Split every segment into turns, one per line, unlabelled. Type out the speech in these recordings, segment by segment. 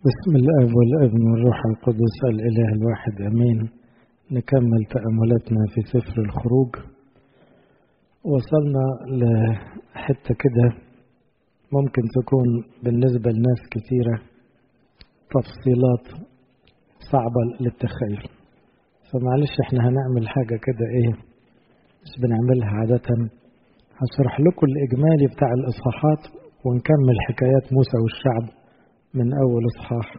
بسم الاب والابن والروح القدس الاله الواحد امين نكمل تاملاتنا في سفر الخروج وصلنا لحته كده ممكن تكون بالنسبه لناس كثيره تفصيلات صعبه للتخيل فمعلش احنا هنعمل حاجه كده ايه مش بنعملها عاده هشرح لكم الاجمالي بتاع الاصحاحات ونكمل حكايات موسى والشعب من أول إصحاح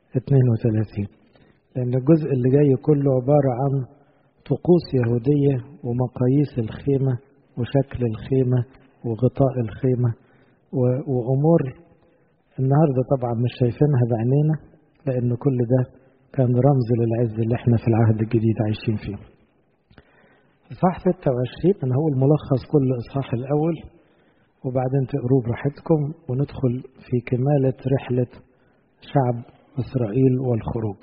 32 لأن الجزء اللي جاي كله عبارة عن طقوس يهودية ومقاييس الخيمة وشكل الخيمة وغطاء الخيمة وأمور النهاردة طبعا مش شايفينها بعينينا لأن كل ده كان رمز للعز اللي احنا في العهد الجديد عايشين فيه إصحاح 26 أنا هو الملخص كل إصحاح الأول وبعدين تقروه براحتكم وندخل في كمالة رحلة شعب إسرائيل والخروج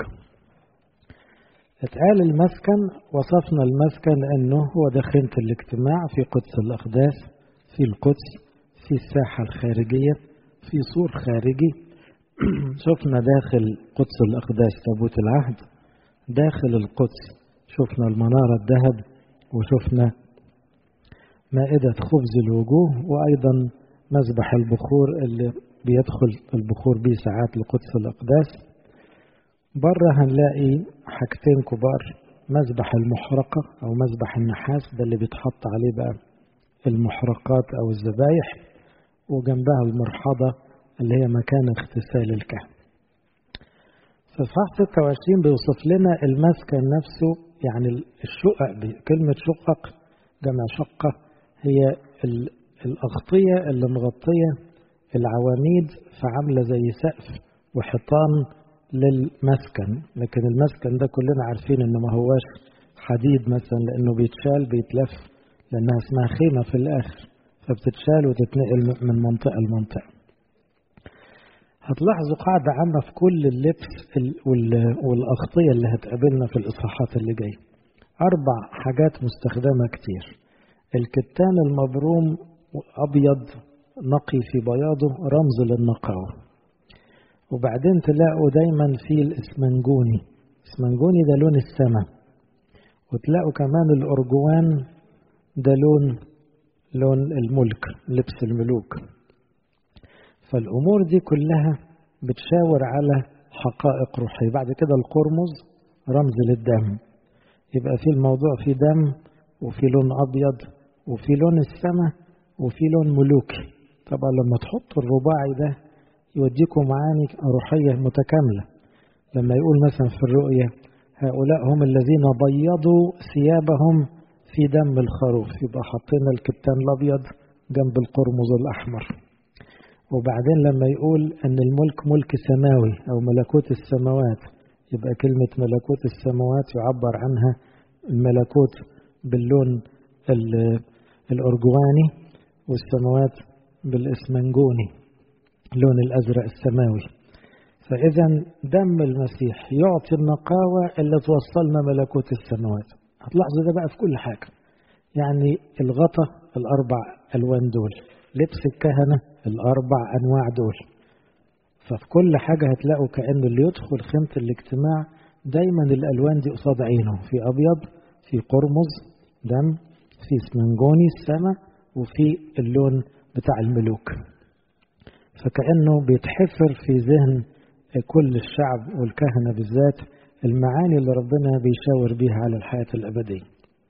اتقال المسكن وصفنا المسكن أنه هو داخلة الاجتماع في قدس الأقداس في القدس في الساحة الخارجية في سور خارجي شفنا داخل قدس الأقداس تابوت العهد داخل القدس شفنا المنارة الذهب وشفنا مائدة خبز الوجوه وأيضا مذبح البخور اللي بيدخل البخور بيه ساعات لقدس الأقداس بره هنلاقي حاجتين كبار مذبح المحرقة أو مذبح النحاس ده اللي بيتحط عليه بقى المحرقات أو الذبايح وجنبها المرحضة اللي هي مكان اغتسال الكهن في صفحة 26 بيوصف لنا المسكن نفسه يعني الشقق كلمة شقق جمع شقة هي الأغطية اللي مغطية العواميد فعاملة زي سقف وحيطان للمسكن لكن المسكن ده كلنا عارفين انه ما هواش حديد مثلا لانه بيتشال بيتلف لانها اسمها خيمة في الاخر فبتتشال وتتنقل من منطقة لمنطقة هتلاحظوا قاعدة عامة في كل اللبس والأغطية اللي هتقابلنا في الإصحاحات اللي جاية أربع حاجات مستخدمة كتير الكتان المبروم أبيض نقي في بياضه رمز للنقاوة وبعدين تلاقوا دايما في الاسمنجوني الاسمنجوني ده لون السماء وتلاقوا كمان الأرجوان ده لون لون الملك لبس الملوك فالأمور دي كلها بتشاور على حقائق روحية بعد كده القرمز رمز للدم يبقى في الموضوع في دم وفي لون أبيض وفي لون السماء وفي لون ملوكي طبعا لما تحطوا الرباعي ده يوديكم معاني روحية متكاملة لما يقول مثلا في الرؤية هؤلاء هم الذين بيضوا ثيابهم في دم الخروف يبقى حطينا الكتان الأبيض جنب القرمز الأحمر وبعدين لما يقول أن الملك ملك سماوي أو ملكوت السماوات يبقى كلمة ملكوت السماوات يعبر عنها الملكوت باللون الأرجواني والسماوات بالإسمنجوني اللون الأزرق السماوي فإذا دم المسيح يعطي النقاوة اللي توصلنا ملكوت السماوات هتلاحظوا ده بقى في كل حاجة يعني الغطا الأربع ألوان دول لبس الكهنة الأربع أنواع دول ففي كل حاجة هتلاقوا كأن اللي يدخل خيمة الاجتماع دايما الألوان دي قصاد عينه في أبيض في قرمز دم في اسمنجوني السماء وفي اللون بتاع الملوك فكأنه بيتحفر في ذهن كل الشعب والكهنة بالذات المعاني اللي ربنا بيشاور بيها على الحياة الأبدية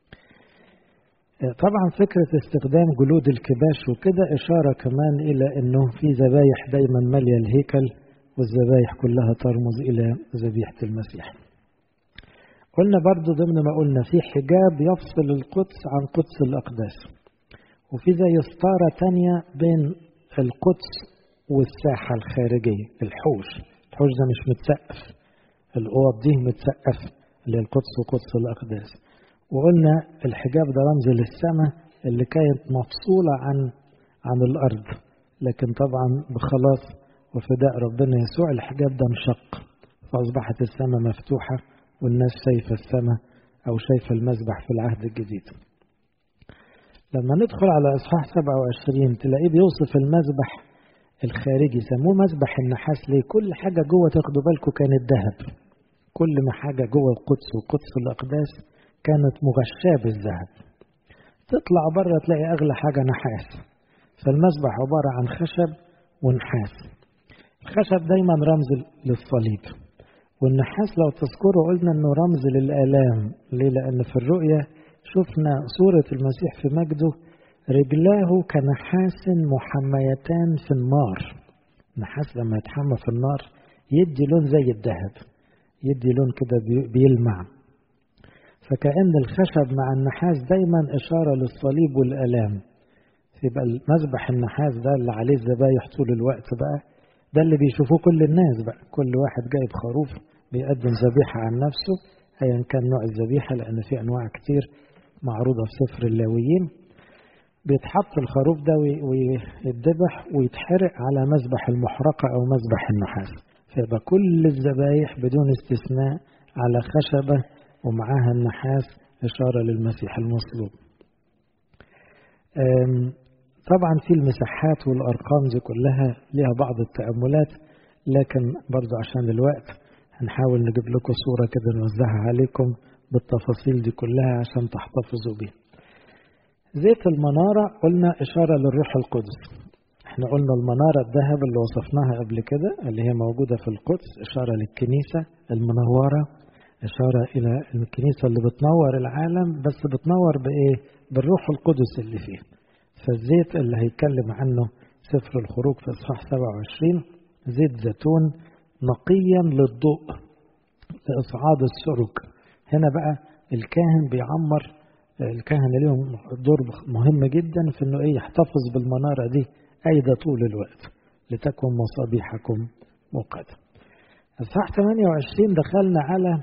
طبعا فكرة استخدام جلود الكباش وكده إشارة كمان إلى أنه في ذبايح دايما مالية الهيكل والذبايح كلها ترمز إلى ذبيحة المسيح قلنا برضو ضمن ما قلنا في حجاب يفصل القدس عن قدس الأقداس وفي زي ستارة تانية بين القدس والساحة الخارجية الحوش الحوش ده مش متسقف الأوض دي متسقف اللي القدس وقدس الأقداس وقلنا الحجاب ده رمز للسماء اللي كانت مفصولة عن عن الأرض لكن طبعا بخلاص وفداء ربنا يسوع الحجاب ده انشق فأصبحت السماء مفتوحة والناس شايفة السماء أو شايفة المذبح في العهد الجديد لما ندخل على إصحاح 27 تلاقيه بيوصف المذبح الخارجي سموه مسبح النحاس ليه كل حاجة جوه تاخدوا بالكم كانت ذهب كل ما حاجة جوه القدس وقدس الأقداس كانت مغشاة بالذهب تطلع بره تلاقي أغلى حاجة نحاس فالمسبح عبارة عن خشب ونحاس الخشب دايما رمز للصليب والنحاس لو تذكروا قلنا انه رمز للآلام ليه لأن في الرؤية شفنا صورة المسيح في مجده رجلاه كنحاس محميتان في النار نحاس لما يتحمى في النار يدي لون زي الذهب يدي لون كده بيلمع فكأن الخشب مع النحاس دايما إشارة للصليب والآلام يبقى المذبح النحاس ده اللي عليه الذبايح طول الوقت بقى ده اللي بيشوفوه كل الناس بقى كل واحد جايب خروف بيقدم ذبيحة عن نفسه أيا كان نوع الذبيحة لأن في أنواع كتير معروضة في سفر اللاويين بيتحط الخروف ده ويتذبح ويتحرق على مذبح المحرقة أو مذبح النحاس فيبقى كل الذبايح بدون استثناء على خشبة ومعاها النحاس إشارة للمسيح المصلوب طبعا في المساحات والأرقام دي كلها لها بعض التأملات لكن برضو عشان الوقت هنحاول نجيب لكم صورة كده نوزعها عليكم بالتفاصيل دي كلها عشان تحتفظوا بيها زيت المنارة قلنا إشارة للروح القدس احنا قلنا المنارة الذهب اللي وصفناها قبل كده اللي هي موجودة في القدس إشارة للكنيسة المنورة إشارة إلى الكنيسة اللي بتنور العالم بس بتنور بإيه؟ بالروح القدس اللي فيه فالزيت اللي هيتكلم عنه سفر الخروج في إصحاح 27 زيت زيتون نقيا للضوء لإصعاد السرج هنا بقى الكاهن بيعمر الكهنة ليهم دور مهم جدا في انه ايه يحتفظ بالمنارة دي ايضا طول الوقت لتكن مصابيحكم موقدة اصحاح 28 دخلنا على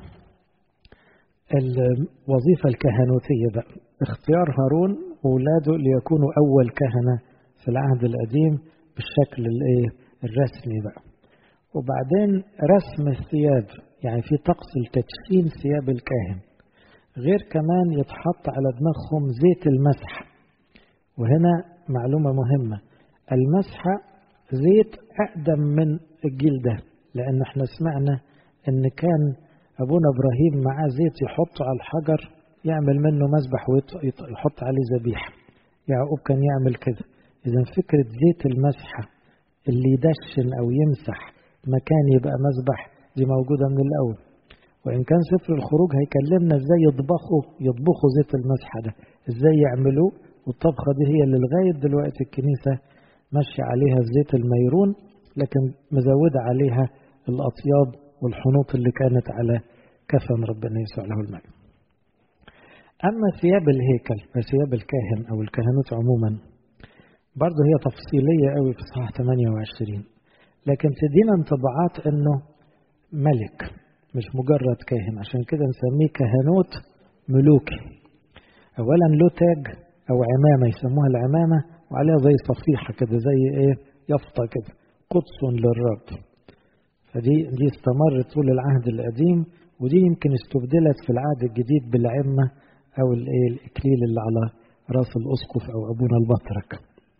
الوظيفة الكهنوتية بقى اختيار هارون وولاده ليكونوا أول كهنة في العهد القديم بالشكل الايه الرسمي بقى وبعدين رسم الثياب يعني في طقس لتدشين ثياب الكاهن غير كمان يتحط على دماغهم زيت المسح وهنا معلومة مهمة المسحة زيت أقدم من الجيل ده لأن احنا سمعنا إن كان أبونا إبراهيم معاه زيت يحطه على الحجر يعمل منه مسبح ويحط عليه ذبيحة يعقوب كان يعمل كده إذا فكرة زيت المسحة اللي يدشن أو يمسح مكان يبقى مسبح دي موجودة من الأول وإن كان سفر الخروج هيكلمنا إزاي يطبخوا يطبخوا زيت المسحة ده إزاي يعملوه والطبخة دي هي اللي لغاية دلوقتي الكنيسة ماشية عليها الزيت الميرون لكن مزودة عليها الأطياب والحنوط اللي كانت على كفن ربنا يسوع له المجد أما ثياب الهيكل وثياب الكاهن أو الكهنوت عموما برضه هي تفصيلية قوي في صحاح 28 لكن تدينا انطباعات انه ملك مش مجرد كاهن عشان كده نسميه كهنوت ملوكي اولا له تاج او عمامه يسموها العمامه وعليها زي صفيحه كده زي ايه يافطه كده قدس للرب فدي دي استمرت طول العهد القديم ودي يمكن استبدلت في العهد الجديد بالعمه او الايه الاكليل اللي على راس الاسقف او ابونا البطرك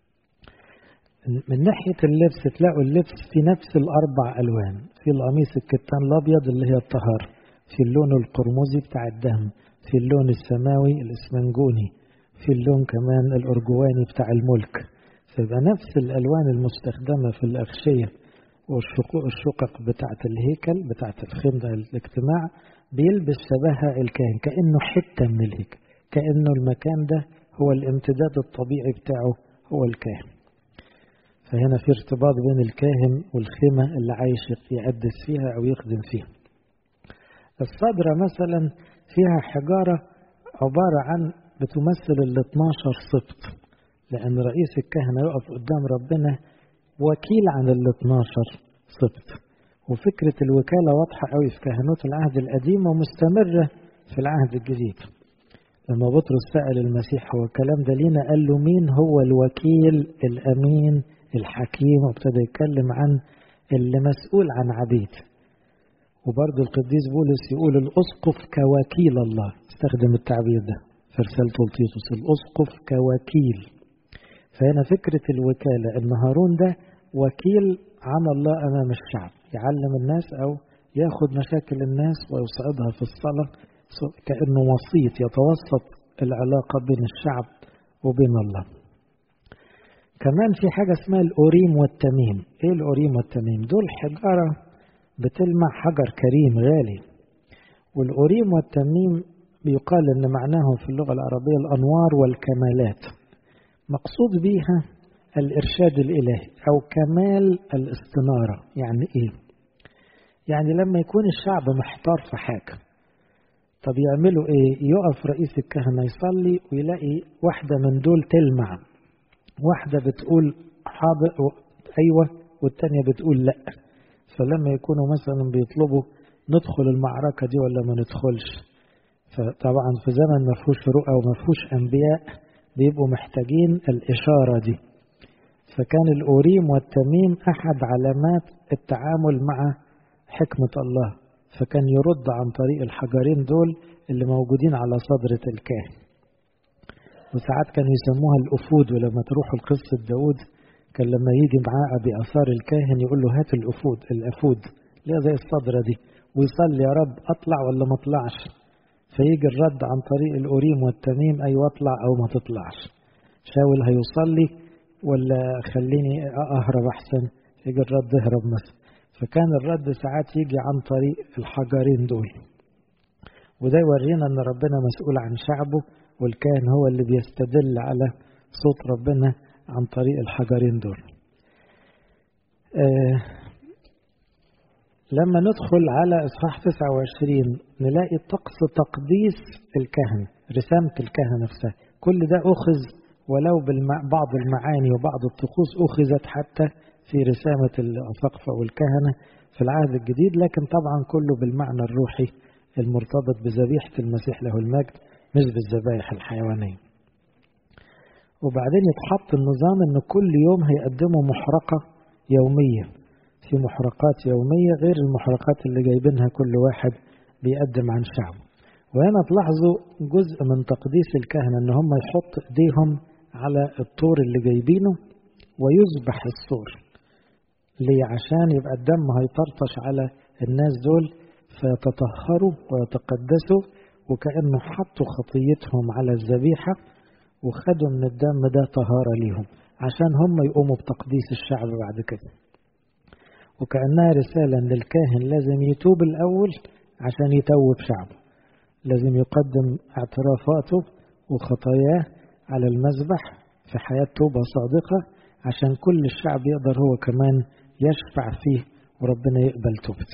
من ناحية اللبس تلاقوا اللبس في نفس الأربع ألوان في القميص الكتان الأبيض اللي هي الطهارة في اللون القرمزي بتاع الدم في اللون السماوي الإسمنجوني في اللون كمان الأرجواني بتاع الملك فيبقى نفس الألوان المستخدمة في الأغشية والشقق بتاعة الهيكل بتاعة الخندق الاجتماع بيلبس شبهها الكاهن كأنه حتة من الهيكل كأنه المكان ده هو الامتداد الطبيعي بتاعه هو الكاهن فهنا في ارتباط بين الكاهن والخيمة اللي عايش يقدس فيها أو يخدم فيها الصدرة مثلا فيها حجارة عبارة عن بتمثل ال 12 سبط لأن رئيس الكهنة يقف قدام ربنا وكيل عن ال 12 سبط وفكرة الوكالة واضحة قوي في كهنوت العهد القديم ومستمرة في العهد الجديد لما بطرس سأل المسيح هو الكلام ده لينا قال له مين هو الوكيل الأمين الحكيم وابتدى يتكلم عن اللي مسؤول عن عبيد وبرضه القديس بولس يقول الأسقف كوكيل الله استخدم التعبير ده في رسالته لتيتوس الأسقف كوكيل فهنا فكرة الوكالة إن هارون ده وكيل عن الله أمام الشعب يعلم الناس أو ياخد مشاكل الناس ويصعدها في الصلاة كأنه وسيط يتوسط العلاقة بين الشعب وبين الله كمان في حاجة اسمها الأوريم والتميم إيه الأوريم والتميم دول حجارة بتلمع حجر كريم غالي والأوريم والتميم بيقال إن معناهم في اللغة العربية الأنوار والكمالات مقصود بيها الإرشاد الإلهي أو كمال الاستنارة يعني إيه؟ يعني لما يكون الشعب محتار في حاجة طب يعملوا إيه؟ يقف رئيس الكهنة يصلي ويلاقي واحدة من دول تلمع واحدة بتقول حاضر أيوة والتانية بتقول لأ فلما يكونوا مثلا بيطلبوا ندخل المعركة دي ولا ما ندخلش فطبعا في زمن ما فيهوش رؤى وما فيهوش أنبياء بيبقوا محتاجين الإشارة دي فكان الأوريم والتميم أحد علامات التعامل مع حكمة الله فكان يرد عن طريق الحجرين دول اللي موجودين على صدرة الكاهن وساعات كانوا يسموها الأفود ولما تروحوا لقصة داود كان لما يجي معاه أبي أثار الكاهن يقول له هات الأفود الأفود اللي زي الصدرة دي ويصلي يا رب أطلع ولا ما أطلعش فيجي الرد عن طريق الأوريم والتميم أيوة أطلع أو ما تطلعش شاول هيصلي ولا خليني أهرب أحسن يجي الرد اهرب مثلا فكان الرد ساعات يجي عن طريق الحجرين دول وده يورينا أن ربنا مسؤول عن شعبه والكاهن هو اللي بيستدل على صوت ربنا عن طريق الحجرين دول آه لما ندخل على إصحاح 29 نلاقي طقس تقديس الكهنة رسامة الكهنة نفسها كل ده أخذ ولو ببعض المعاني وبعض الطقوس أخذت حتى في رسامة الأساقفة والكهنة في العهد الجديد لكن طبعا كله بالمعنى الروحي المرتبط بذبيحة المسيح له المجد مش بالذبائح الحيوانية وبعدين يتحط النظام ان كل يوم هيقدموا محرقة يومية في محرقات يومية غير المحرقات اللي جايبينها كل واحد بيقدم عن شعبه وهنا تلاحظوا جزء من تقديس الكهنة ان هم يحط ايديهم على الطور اللي جايبينه ويذبح الصور ليه عشان يبقى الدم هيطرطش على الناس دول فيتطهروا ويتقدسوا وكأنه حطوا خطيتهم على الذبيحة وخدوا من الدم ده طهارة ليهم عشان هم يقوموا بتقديس الشعب بعد كده وكأنها رسالة أن الكاهن لازم يتوب الأول عشان يتوب شعبه لازم يقدم اعترافاته وخطاياه على المذبح في حياة توبة صادقة عشان كل الشعب يقدر هو كمان يشفع فيه وربنا يقبل توبته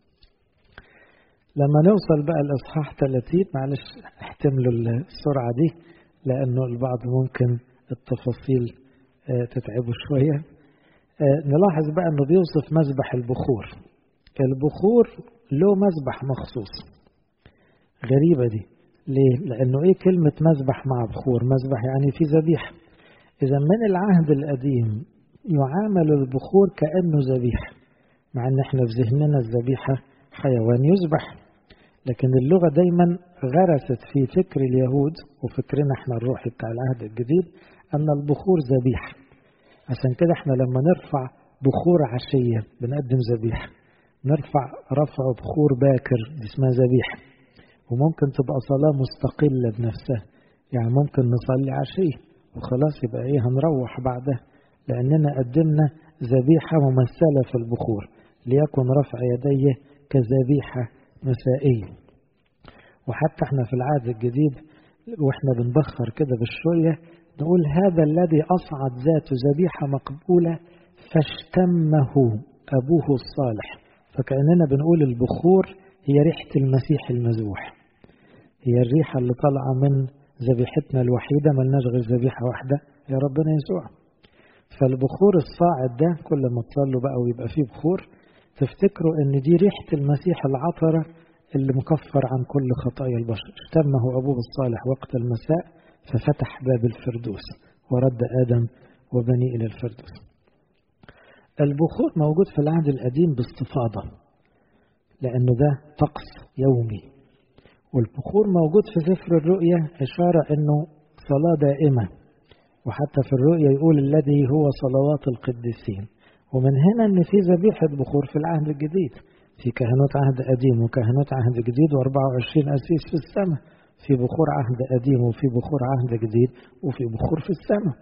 لما نوصل بقى الإصحاح 30 معلش احتملوا السرعة دي لأنه البعض ممكن التفاصيل تتعبوا شوية نلاحظ بقى أنه بيوصف مذبح البخور البخور له مذبح مخصوص غريبة دي ليه؟ لأنه إيه كلمة مذبح مع بخور مذبح يعني في ذبيحة إذا من العهد القديم يعامل البخور كأنه ذبيحة مع أن احنا في ذهننا الذبيحة حيوان يذبح لكن اللغة دايما غرست في فكر اليهود وفكرنا احنا الروحي بتاع العهد الجديد أن البخور ذبيحة عشان كده احنا لما نرفع بخور عشية بنقدم ذبيحة نرفع رفع بخور باكر دي اسمها ذبيحة وممكن تبقى صلاة مستقلة بنفسها يعني ممكن نصلي عشية وخلاص يبقى ايه هنروح بعدها لأننا قدمنا ذبيحة ممثلة في البخور ليكن رفع يديه كذبيحة مسائية وحتى احنا في العهد الجديد واحنا بنبخر كده بالشوية نقول هذا الذي أصعد ذاته ذبيحة مقبولة فاشتمه أبوه الصالح فكأننا بنقول البخور هي ريحة المسيح المذبوح هي الريحة اللي طالعة من ذبيحتنا الوحيدة ملناش غير ذبيحة واحدة يا ربنا يسوع فالبخور الصاعد ده كل ما تصلوا بقى ويبقى فيه بخور تفتكروا ان دي ريحة المسيح العطرة اللي مكفر عن كل خطايا البشر اشتمه أبوه الصالح وقت المساء ففتح باب الفردوس ورد آدم وبني إلى الفردوس البخور موجود في العهد القديم باستفاضة لأنه ده طقس يومي والبخور موجود في سفر الرؤيا إشارة أنه صلاة دائمة وحتى في الرؤيا يقول الذي هو صلوات القديسين ومن هنا ان في ذبيحة بخور في العهد الجديد في كهنوت عهد قديم وكهنوت عهد جديد و24 أسيس في السماء في بخور عهد قديم وفي بخور عهد جديد وفي بخور في السماء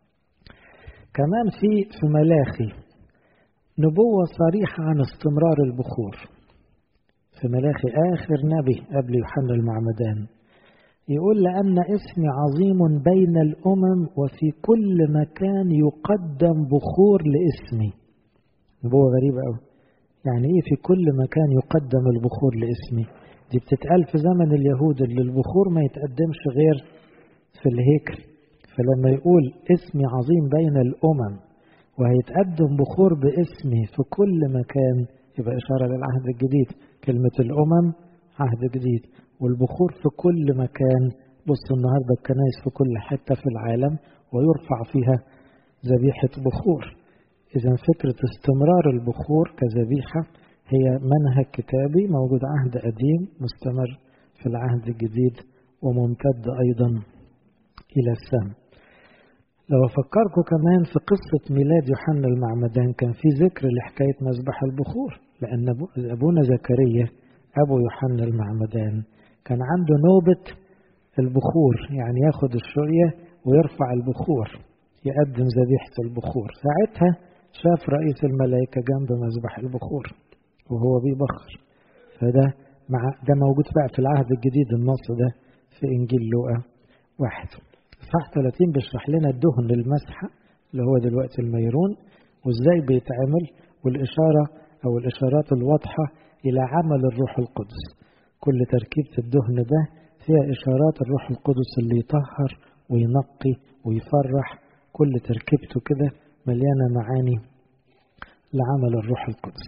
كمان في في ملاخي نبوة صريحة عن استمرار البخور في ملاخي آخر نبي قبل يوحنا المعمدان يقول لأن اسمي عظيم بين الأمم وفي كل مكان يقدم بخور لاسمي نبوة غريبة أوي يعني إيه في كل مكان يقدم البخور لاسمي دي بتتقال في زمن اليهود اللي البخور ما يتقدمش غير في الهيكل فلما يقول اسمي عظيم بين الأمم وهيتقدم بخور باسمي في كل مكان يبقى إشارة للعهد الجديد كلمة الأمم عهد جديد والبخور في كل مكان بصوا النهاردة الكنائس في كل حتة في العالم ويرفع فيها ذبيحة بخور إذا فكرة استمرار البخور كذبيحة هي منهج كتابي موجود عهد قديم مستمر في العهد الجديد وممتد أيضا إلى السماء لو أفكركم كمان في قصة ميلاد يوحنا المعمدان كان في ذكر لحكاية مذبح البخور لأن أبونا زكريا أبو يوحنا المعمدان كان عنده نوبة البخور يعني ياخد الشرية ويرفع البخور يقدم ذبيحة البخور ساعتها شاف رئيس الملائكة جنب مذبح البخور وهو بيبخر فده مع ده موجود بقى في العهد الجديد النص ده في إنجيل لوقا واحد صح 30 بيشرح لنا الدهن للمسحة اللي هو دلوقتي الميرون وازاي بيتعمل والإشارة أو الإشارات الواضحة إلى عمل الروح القدس كل تركيبة الدهن ده فيها إشارات الروح القدس اللي يطهر وينقي ويفرح كل تركيبته كده مليانة معاني لعمل الروح القدس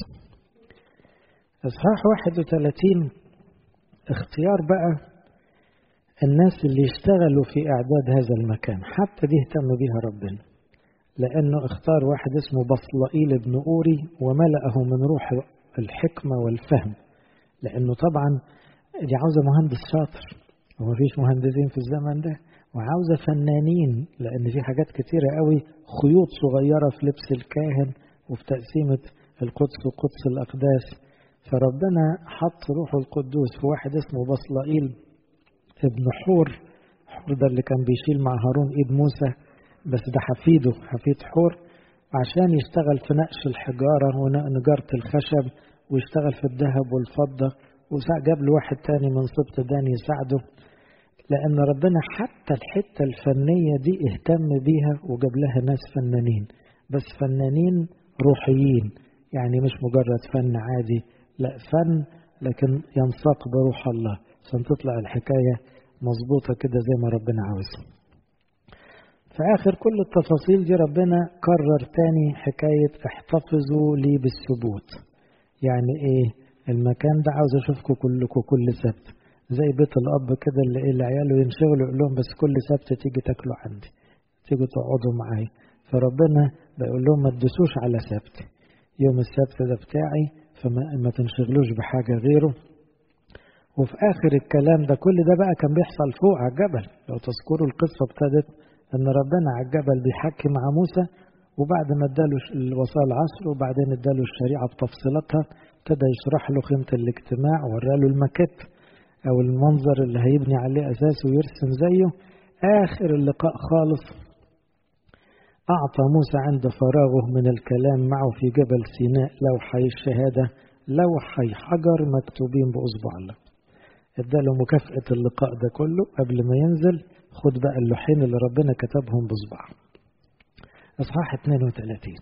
إصحاح 31 اختيار بقى الناس اللي يشتغلوا في إعداد هذا المكان حتى دي اهتم بيها ربنا لأنه اختار واحد اسمه بصلائيل بن أوري وملأه من روح الحكمة والفهم لأنه طبعا دي عاوزة مهندس شاطر ومفيش مهندسين في الزمن ده وعاوزة فنانين لأن في حاجات كتيرة قوي خيوط صغيرة في لبس الكاهن وفي تقسيمة القدس وقدس الأقداس فربنا حط روحه القدوس في واحد اسمه بصلائيل ابن حور حور ده اللي كان بيشيل مع هارون ايد موسى بس ده حفيده حفيد حور عشان يشتغل في نقش الحجارة ونجارة الخشب ويشتغل في الذهب والفضة وجاب له واحد تاني من سبط داني يساعده لأن ربنا حتى الحتة الفنية دي اهتم بيها وجاب لها ناس فنانين بس فنانين روحيين يعني مش مجرد فن عادي لا فن لكن ينساق بروح الله عشان تطلع الحكاية مظبوطة كده زي ما ربنا عاوز في آخر كل التفاصيل دي ربنا كرر تاني حكاية احتفظوا لي بالثبوت يعني ايه المكان ده عاوز اشوفكم كلكم كل سبت زي بيت الاب كده اللي ايه عياله ينشغلوا يقول لهم بس كل سبت تيجي تاكلوا عندي تيجوا تقعدوا معايا فربنا بيقول لهم ما تدوسوش على سبت يوم السبت ده بتاعي فما تنشغلوش بحاجة غيره وفي آخر الكلام ده كل ده بقى كان بيحصل فوق على الجبل لو تذكروا القصة ابتدت أن ربنا على الجبل بيحكي مع موسى وبعد ما اداله الوصايا العصر وبعدين اداله الشريعة بتفصيلاتها ابتدى يشرح له قيمة الاجتماع وراله المكت أو المنظر اللي هيبني عليه أساسه ويرسم زيه آخر اللقاء خالص أعطى موسى عند فراغه من الكلام معه في جبل سيناء لوحي الشهادة لوحي حجر مكتوبين بأصبع الله اداله مكافأة اللقاء ده كله قبل ما ينزل خد بقى اللوحين اللي ربنا كتبهم بصبع اصحاح 32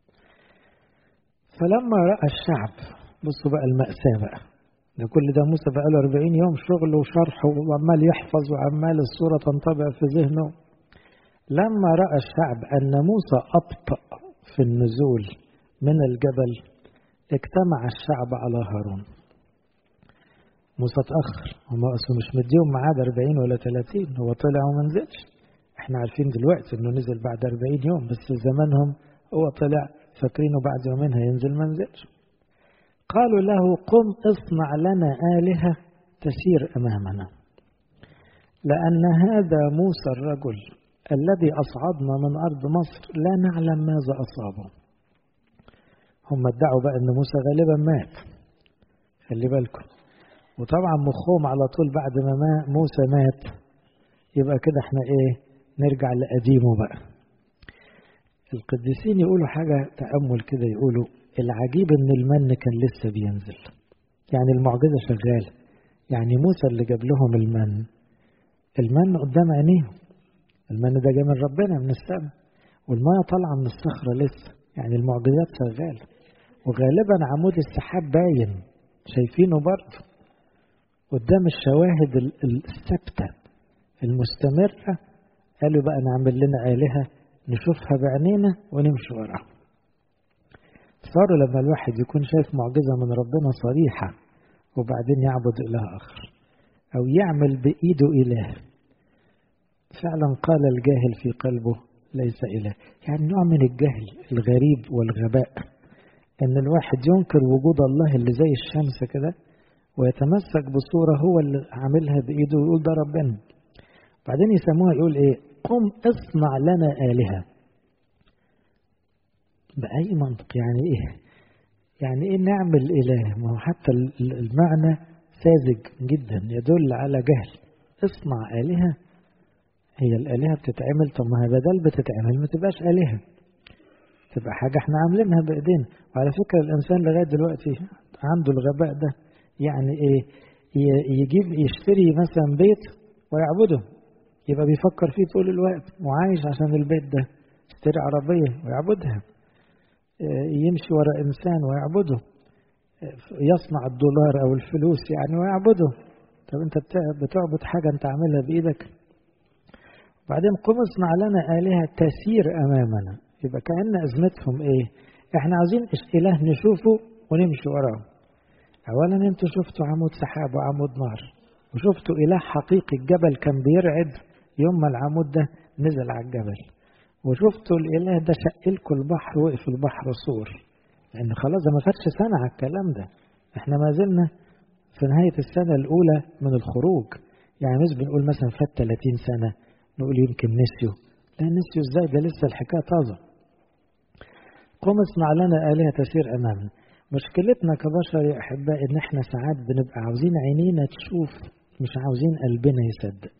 فلما رأى الشعب بصوا بقى المأساة بقى ده كل ده موسى بقى له 40 يوم شغل وشرح وعمال يحفظ وعمال الصورة تنطبع في ذهنه لما رأى الشعب أن موسى أبطأ في النزول من الجبل اجتمع الشعب على هارون موسى اتأخر هما أصله مش مديهم ميعاد 40 ولا 30 هو طلع وما نزلش احنا عارفين دلوقتي انه نزل بعد 40 يوم بس زمانهم هو طلع فاكرينه بعد يومين هينزل ما نزلش قالوا له قم اصنع لنا آلهة تسير أمامنا لأن هذا موسى الرجل الذي أصعدنا من أرض مصر لا نعلم ماذا أصابه هم ادعوا بقى ان موسى غالبا مات خلي بالكم وطبعا مخهم على طول بعد ما, ما موسى مات يبقى كده احنا ايه نرجع لقديمه بقى القديسين يقولوا حاجة تأمل كده يقولوا العجيب ان المن كان لسه بينزل يعني المعجزة شغالة يعني موسى اللي جاب لهم المن المن قدام عينيهم المن ده جاي من ربنا من السماء والمية طالعة من الصخرة لسه يعني المعجزات شغالة وغالبا عمود السحاب باين شايفينه برضه قدام الشواهد الثابتة المستمرة قالوا بقى نعمل لنا آلهة نشوفها بعينينا ونمشي وراها صاروا لما الواحد يكون شايف معجزة من ربنا صريحة وبعدين يعبد إله آخر أو يعمل بإيده إله فعلا قال الجاهل في قلبه ليس إله يعني نوع من الجهل الغريب والغباء أن الواحد ينكر وجود الله اللي زي الشمس كده ويتمسك بصورة هو اللي عاملها بإيده ويقول ده ربنا بعدين يسموها يقول إيه قم اصنع لنا آلهة بأي منطق يعني إيه يعني إيه نعمل إله ما هو حتى المعنى ساذج جدا يدل على جهل اصنع آلهة هي الآلهة بتتعمل طب ما هي بدل بتتعمل ما تبقاش آلهة تبقى حاجة احنا عاملينها بإيدينا وعلى فكرة الإنسان لغاية دلوقتي عنده الغباء ده يعني إيه يجيب يشتري مثلا بيت ويعبده يبقى بيفكر فيه طول الوقت وعايش عشان البيت ده يشتري عربية ويعبدها يمشي وراء إنسان ويعبده يصنع الدولار أو الفلوس يعني ويعبده طب أنت بتعبد حاجة أنت عاملها بإيدك بعدين قم اصنع لنا آلهة تسير أمامنا يبقى كأن أزمتهم إيه إحنا عاوزين إله نشوفه ونمشي وراه أولا أنتوا شفتوا عمود سحاب وعمود نار وشفتوا إله حقيقي الجبل كان بيرعد يوم ما العمود ده نزل على الجبل وشفتوا الإله ده شقلكوا البحر وقف البحر صور لأن خلاص ما فاتش سنة على الكلام ده إحنا ما زلنا في نهاية السنة الأولى من الخروج يعني مش بنقول مثلا فات 30 سنة نقول يمكن نسيوا لا نسيوا ازاي ده لسه الحكاية طازة قم اصنع لنا آلهة تسير أمامنا مشكلتنا كبشر يا أحبائي إن إحنا ساعات بنبقى عاوزين عينينا تشوف مش عاوزين قلبنا يصدق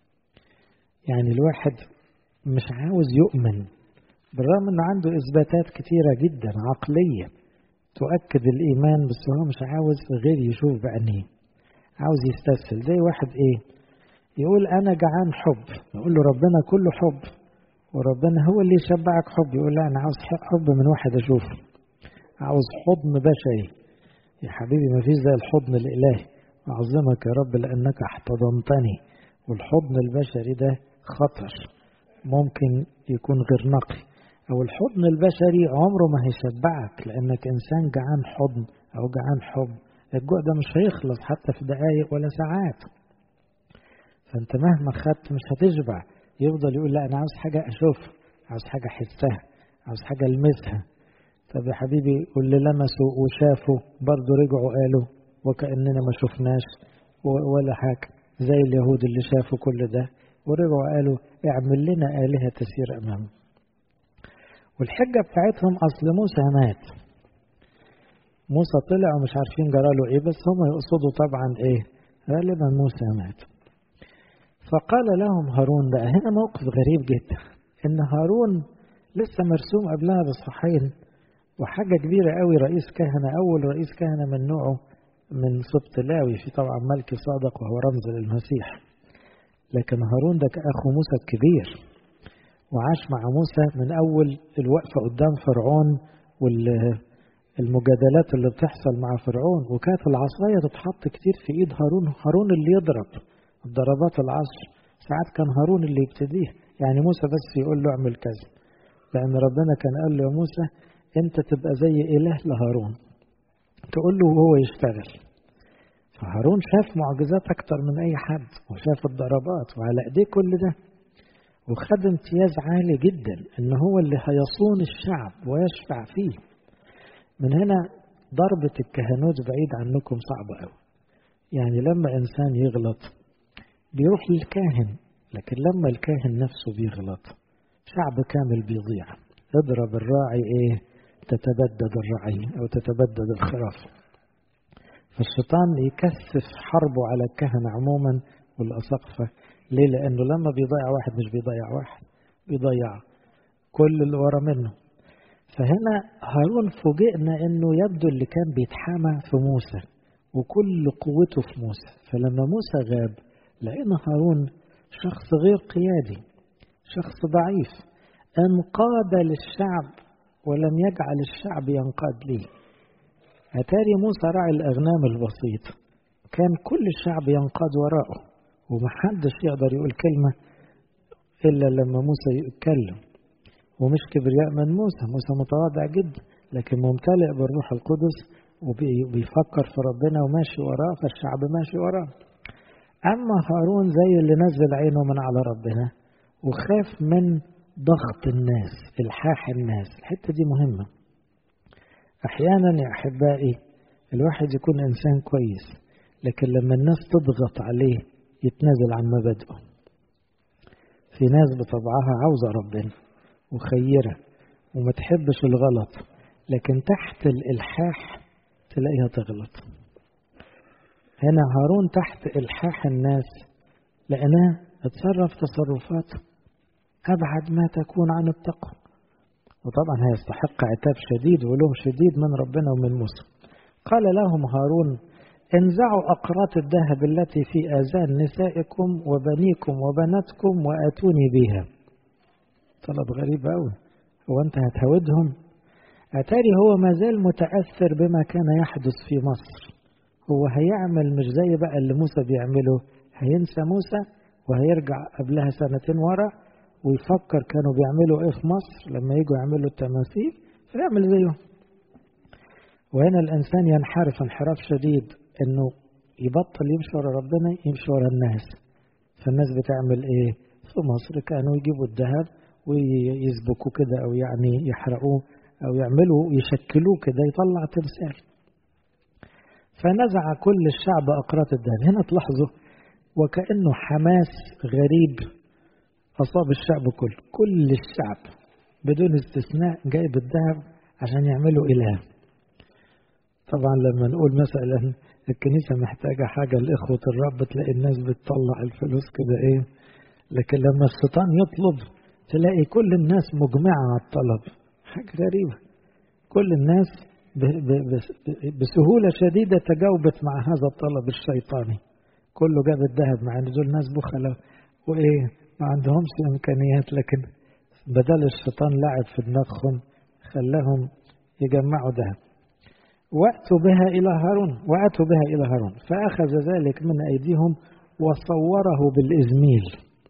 يعني الواحد مش عاوز يؤمن بالرغم إنه عنده إثباتات كتيرة جدا عقلية تؤكد الإيمان بس هو مش عاوز غير يشوف بعينيه عاوز يستسهل زي واحد إيه يقول أنا جعان حب يقول له ربنا كله حب وربنا هو اللي يشبعك حب يقول لا أنا عاوز حب من واحد أشوفه عاوز حضن بشري يا حبيبي ما فيش زي الحضن الإلهي أعظمك يا رب لأنك احتضنتني والحضن البشري ده خطر ممكن يكون غير نقي أو الحضن البشري عمره ما هيشبعك لأنك إنسان جعان حضن أو جعان حب الجوع ده مش هيخلص حتى في دقايق ولا ساعات فأنت مهما خدت مش هتشبع يفضل يقول لا أنا عاوز حاجة أشوفها عاوز حاجة أحسها عاوز حاجة ألمسها طب يا حبيبي واللي لمسوا وشافوا برضه رجعوا قالوا وكأننا ما شفناش ولا حاجة زي اليهود اللي شافوا كل ده ورجعوا قالوا اعمل لنا آلهة تسير أمامنا والحجة بتاعتهم أصل موسى مات موسى طلع ومش عارفين جراله إيه بس هم يقصدوا طبعا إيه غالبا موسى مات فقال لهم هارون بقى هنا موقف غريب جدا إن هارون لسه مرسوم قبلها بصحين وحاجة كبيرة قوي رئيس كهنة أول رئيس كهنة من نوعه من سبط لاوي في طبعا ملكي صادق وهو رمز للمسيح لكن هارون ده أخو موسى الكبير وعاش مع موسى من أول الوقفة قدام فرعون والمجادلات اللي بتحصل مع فرعون وكانت العصاية تتحط كتير في إيد هارون هارون اللي يضرب ضربات العصر ساعات كان هارون اللي يبتديه يعني موسى بس يقول له اعمل كذا لأن ربنا كان قال له يا موسى أنت تبقى زي إله لهارون تقول له وهو يشتغل فهارون شاف معجزات أكتر من أي حد وشاف الضربات وعلى إيديه كل ده وخد امتياز عالي جدا إن هو اللي هيصون الشعب ويشفع فيه من هنا ضربة الكهنوت بعيد عنكم صعبة أوي يعني لما إنسان يغلط بيروح للكاهن لكن لما الكاهن نفسه بيغلط شعب كامل بيضيع اضرب الراعي ايه تتبدد الرعية أو تتبدد الخراف فالشيطان يكثف حربه على الكهنة عموما والأسقفة ليه؟ لأنه لما بيضيع واحد مش بيضيع واحد بيضيع كل اللي ورا منه فهنا هارون فوجئنا انه يبدو اللي كان بيتحامى في موسى وكل قوته في موسى فلما موسى غاب لقينا هارون شخص غير قيادي شخص ضعيف انقاد للشعب ولم يجعل الشعب ينقاد ليه أتاري موسى راعي الأغنام البسيط كان كل الشعب ينقاد وراءه ومحدش يقدر يقول كلمة إلا لما موسى يتكلم ومش كبرياء من موسى موسى متواضع جدا لكن ممتلئ بالروح القدس وبيفكر في ربنا وماشي وراه فالشعب ماشي وراه أما هارون زي اللي نزل عينه من على ربنا وخاف من ضغط الناس الحاح الناس الحتة دي مهمة أحيانا يا أحبائي الواحد يكون إنسان كويس لكن لما الناس تضغط عليه يتنازل عن مبادئه في ناس بطبعها عاوزة ربنا وخيرة وما تحبش الغلط لكن تحت الإلحاح تلاقيها تغلط هنا هارون تحت إلحاح الناس لأنها اتصرف تصرفات أبعد ما تكون عن التقوى وطبعا هيستحق عتاب شديد ولوم شديد من ربنا ومن موسى قال لهم هارون انزعوا أقراط الذهب التي في آذان نسائكم وبنيكم وبناتكم وآتوني بها طلب غريب أوي هو أنت هتهودهم أتاري هو ما زال متأثر بما كان يحدث في مصر هو هيعمل مش زي بقى اللي موسى بيعمله هينسى موسى وهيرجع قبلها سنتين ورا ويفكر كانوا بيعملوا ايه في مصر لما يجوا يعملوا التماثيل فيعمل زيهم وهنا الانسان ينحرف انحراف شديد انه يبطل يمشي ورا ربنا يمشي ورا الناس فالناس بتعمل ايه في مصر كانوا يجيبوا الذهب ويسبكوا كده او يعني يحرقوه او يعملوا يشكلوه كده يطلع تمثال فنزع كل الشعب اقراط الذهب هنا تلاحظوا وكانه حماس غريب أصاب الشعب كله كل الشعب بدون استثناء جايب الذهب عشان يعملوا إله طبعا لما نقول مثلا الكنيسة محتاجة حاجة لإخوة الرب تلاقي الناس بتطلع الفلوس كده إيه لكن لما الشيطان يطلب تلاقي كل الناس مجمعة على الطلب حاجة غريبة كل الناس بسهولة شديدة تجاوبت مع هذا الطلب الشيطاني كله جاب الذهب مع ان دول ناس بخلة وايه ما عندهمش امكانيات لكن بدل الشيطان لعب في دماغهم خلاهم يجمعوا ذهب واتوا بها الى هارون واتوا بها الى هارون فاخذ ذلك من ايديهم وصوره بالازميل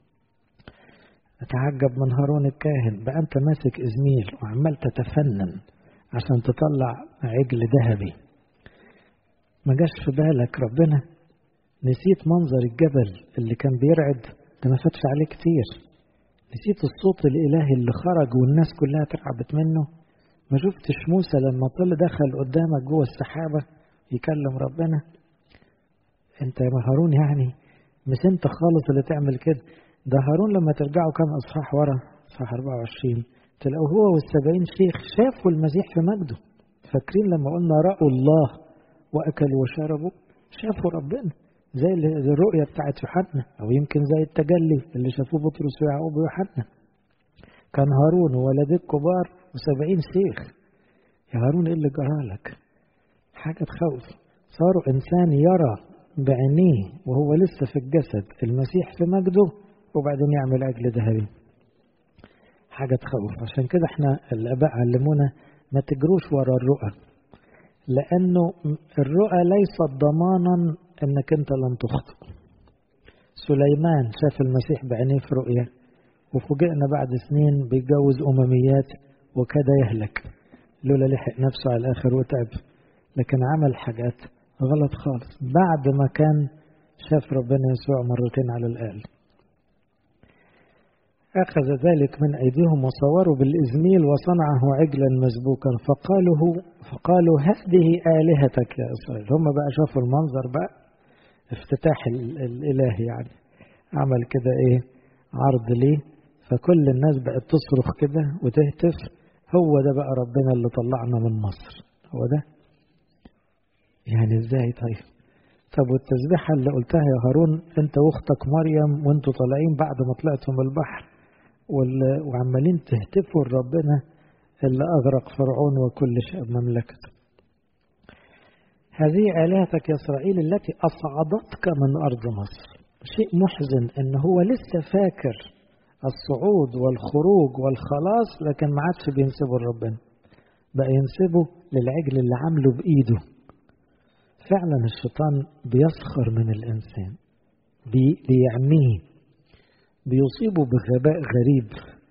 اتعجب من هارون الكاهن بقى انت ماسك ازميل وعمال تتفنن عشان تطلع عجل ذهبي ما جاش في بالك ربنا نسيت منظر الجبل اللي كان بيرعد ده ما فاتش عليه كتير نسيت الصوت الإلهي اللي خرج والناس كلها ترعبت منه ما شفتش موسى لما طل دخل قدامك جوه السحابة يكلم ربنا انت يا هارون يعني مش انت خالص اللي تعمل كده ده هارون لما ترجعوا كام اصحاح ورا اصحاح 24 تلاقوا هو والسبعين شيخ شافوا المسيح في مجده فاكرين لما قلنا رأوا الله وأكلوا وشربوا شافوا ربنا زي الرؤية بتاعت يوحنا أو يمكن زي التجلي اللي شافوه بطرس ويعقوب ويوحنا كان هارون وولديه الكبار وسبعين شيخ يا هارون ايه اللي جرالك حاجة تخوف صاروا إنسان يرى بعينيه وهو لسه في الجسد المسيح في مجده وبعدين يعمل أجل ذهبي حاجة تخوف عشان كده احنا الآباء علمونا ما تجروش ورا الرؤى لأنه الرؤى ليست ضمانا انك انت لن تخطئ سليمان شاف المسيح بعينيه في رؤية وفوجئنا بعد سنين بيتجوز أمميات وكاد يهلك لولا لحق نفسه على الآخر وتعب لكن عمل حاجات غلط خالص بعد ما كان شاف ربنا يسوع مرتين على الأقل أخذ ذلك من أيديهم وصوروا بالإزميل وصنعه عجلا مسبوكا فقالوا فقالوا هذه آلهتك يا إسرائيل هم بقى شافوا المنظر بقى افتتاح الإله يعني عمل كده إيه عرض ليه فكل الناس بقت تصرخ كده وتهتف هو ده بقى ربنا اللي طلعنا من مصر هو ده يعني ازاي طيب طب والتسبيحة اللي قلتها يا هارون انت واختك مريم وانتوا طالعين بعد ما طلعتوا من البحر وعمالين تهتفوا لربنا اللي أغرق فرعون وكل شيء مملكته هذه آلهتك يا إسرائيل التي أصعدتك من أرض مصر شيء محزن أن هو لسه فاكر الصعود والخروج والخلاص لكن ما عادش بينسبه لربنا بقى ينسبه للعجل اللي عامله بإيده فعلا الشيطان بيسخر من الإنسان بي بيعميه بيصيبه بغباء غريب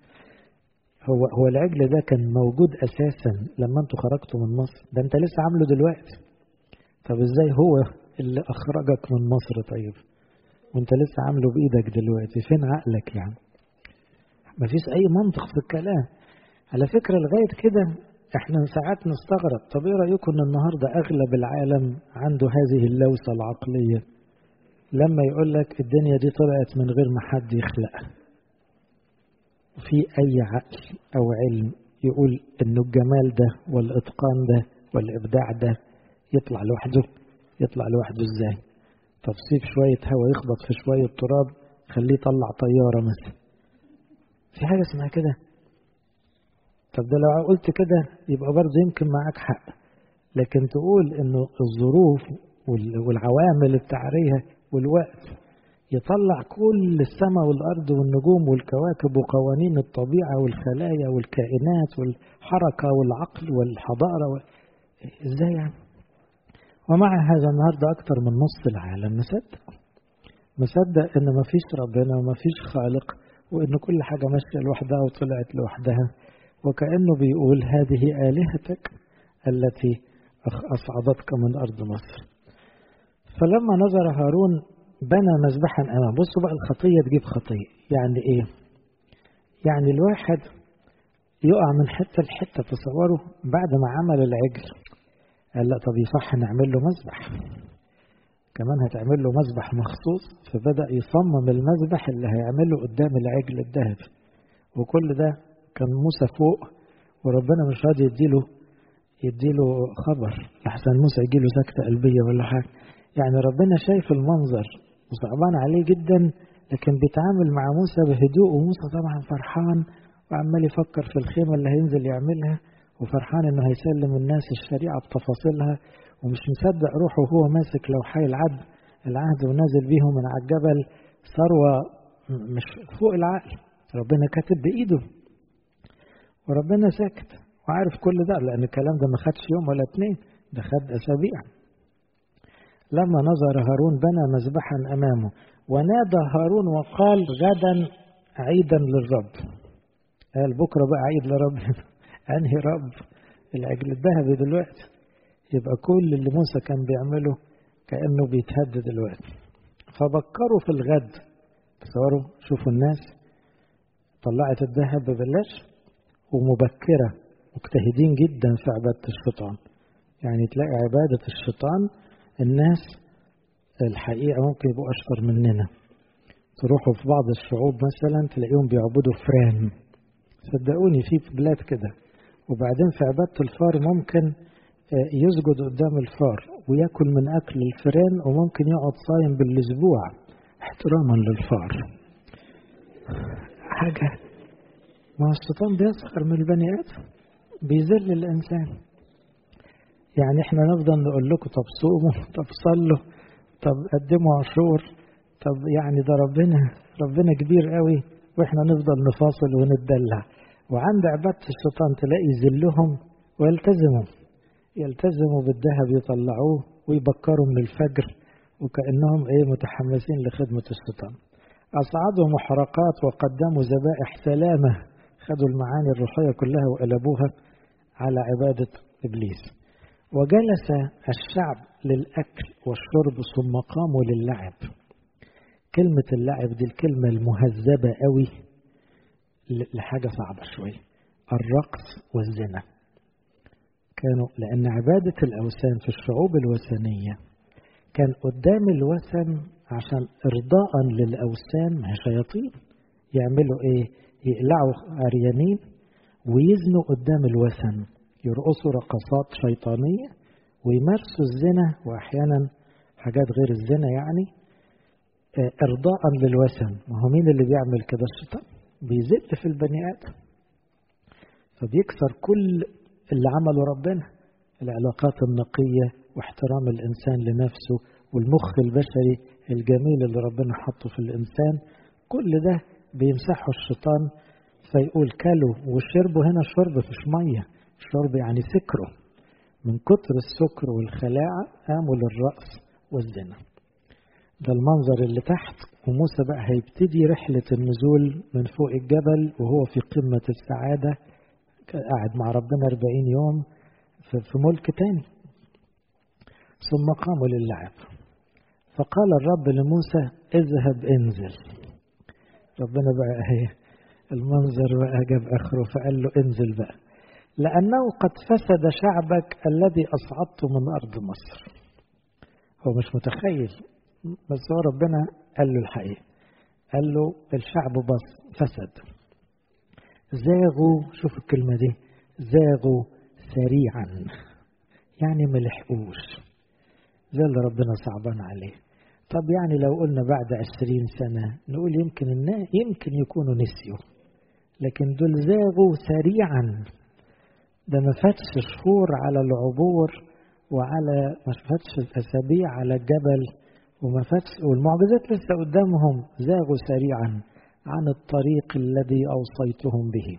هو هو العجل ده كان موجود اساسا لما انتوا خرجتوا من مصر ده انت لسه عامله دلوقتي طب ازاي هو اللي اخرجك من مصر طيب وانت لسه عامله بايدك دلوقتي فين عقلك يعني مفيش اي منطق في الكلام على فكره لغايه كده احنا ساعات نستغرب طب ايه رايكم ان النهارده اغلب العالم عنده هذه اللوسه العقليه لما يقول لك الدنيا دي طلعت من غير ما حد يخلقها في أي عقل أو علم يقول إنه الجمال ده والإتقان ده والإبداع ده يطلع لوحده يطلع لوحده إزاي؟ طب سيب شوية هواء يخبط في شوية تراب خليه يطلع طيارة مثلا في حاجة اسمها كده طب ده لو قلت كده يبقى برضه يمكن معاك حق لكن تقول إنه الظروف والعوامل التعرية والوقت يطلع كل السماء والأرض والنجوم والكواكب وقوانين الطبيعة والخلايا والكائنات والحركة والعقل والحضارة و... ازاي يعني ومع هذا النهاردة أكثر من نص العالم مصدق مصدق إن مفيش ربنا ومفيش خالق وإن كل حاجة ماشية لوحدها وطلعت لوحدها وكأنه بيقول هذه آلهتك التي أصعدتك من أرض مصر فلما نظر هارون بنى مذبحا امام بصوا بقى الخطيه تجيب خطيه يعني ايه يعني الواحد يقع من حته لحته تصوروا بعد ما عمل العجل قال لا طب يصح نعمل له مذبح كمان هتعمل له مذبح مخصوص فبدا يصمم المذبح اللي هيعمله قدام العجل الذهب وكل ده كان موسى فوق وربنا مش راضي يديله يديله خبر لحسن موسى يجيله سكته قلبيه ولا حاجه يعني ربنا شايف المنظر وصعبان عليه جدا لكن بيتعامل مع موسى بهدوء وموسى طبعا فرحان وعمال يفكر في الخيمة اللي هينزل يعملها وفرحان انه هيسلم الناس الشريعة بتفاصيلها ومش مصدق روحه وهو ماسك لوحي العهد العهد ونازل بيهم من على الجبل ثروة مش فوق العقل ربنا كاتب بإيده وربنا ساكت وعارف كل ده لأن الكلام ده ما خدش يوم ولا اتنين ده خد أسابيع لما نظر هارون بنى مذبحا أمامه ونادى هارون وقال غدا عيدا للرب قال بكرة بقى عيد لرب أنهي رب العجل الذهبي دلوقتي يبقى كل اللي موسى كان بيعمله كأنه بيتهد دلوقتي فبكروا في الغد تصوروا شوفوا الناس طلعت الذهب ببلاش ومبكرة مجتهدين جدا في عبادة الشيطان يعني تلاقي عبادة الشيطان الناس الحقيقة ممكن يبقوا أشطر مننا تروحوا في بعض الشعوب مثلا تلاقيهم بيعبدوا فران صدقوني في بلاد كده وبعدين في عبادة الفار ممكن يسجد قدام الفار وياكل من أكل الفران وممكن يقعد صايم بالأسبوع احتراما للفار حاجة ما هو الشيطان بيسخر من البني آدم بيذل الإنسان يعني احنا نفضل نقول لكم طب صوموا طب صلوا طب قدموا عشور طب يعني ده ربنا ربنا كبير قوي واحنا نفضل نفاصل ونتدلع وعند عبادة الشيطان تلاقي يذلهم ويلتزموا يلتزموا بالذهب يطلعوه ويبكروا من الفجر وكأنهم ايه متحمسين لخدمة الشيطان أصعدوا محرقات وقدموا ذبائح سلامة خدوا المعاني الروحية كلها وقلبوها على عبادة إبليس وجلس الشعب للأكل والشرب ثم قاموا للعب كلمة اللعب دي الكلمة المهذبة قوي لحاجة صعبة شوية الرقص والزنا كانوا لأن عبادة الأوثان في الشعوب الوثنية كان قدام الوثن عشان إرضاء للأوثان ما شياطين يعملوا إيه؟ يقلعوا عريانين ويزنوا قدام الوثن يرقصوا رقصات شيطانية ويمارسوا الزنا وأحيانا حاجات غير الزنا يعني إرضاء للوثن ما هو مين اللي بيعمل كده الشيطان بيزل في البني آدم فبيكسر كل اللي عمله ربنا العلاقات النقية واحترام الإنسان لنفسه والمخ البشري الجميل اللي ربنا حطه في الإنسان كل ده بيمسحه الشيطان فيقول كلوا وشربوا هنا شرب مش مية شرب يعني سكروا من كتر السكر والخلاعة قاموا للرأس والزنا ده المنظر اللي تحت وموسى بقى هيبتدي رحلة النزول من فوق الجبل وهو في قمة السعادة قاعد مع ربنا 40 يوم في ملك تاني ثم قاموا للعب فقال الرب لموسى اذهب انزل ربنا بقى اهي المنظر بقى جاب اخره فقال له انزل بقى لانه قد فسد شعبك الذي اصعدته من ارض مصر هو مش متخيل بس هو ربنا قال له الحقيقه قال له الشعب بص فسد زاغوا شوف الكلمه دي زاغوا سريعا يعني ملحقوش زي اللي ربنا صعبان عليه طب يعني لو قلنا بعد عشرين سنة نقول يمكن الناس يمكن يكونوا نسيوا لكن دول زاغوا سريعا ده ما فاتش شهور على العبور وعلى ما فاتش أسابيع على الجبل وما فاتش والمعجزات لسه قدامهم زاغوا سريعا عن الطريق الذي أوصيتهم به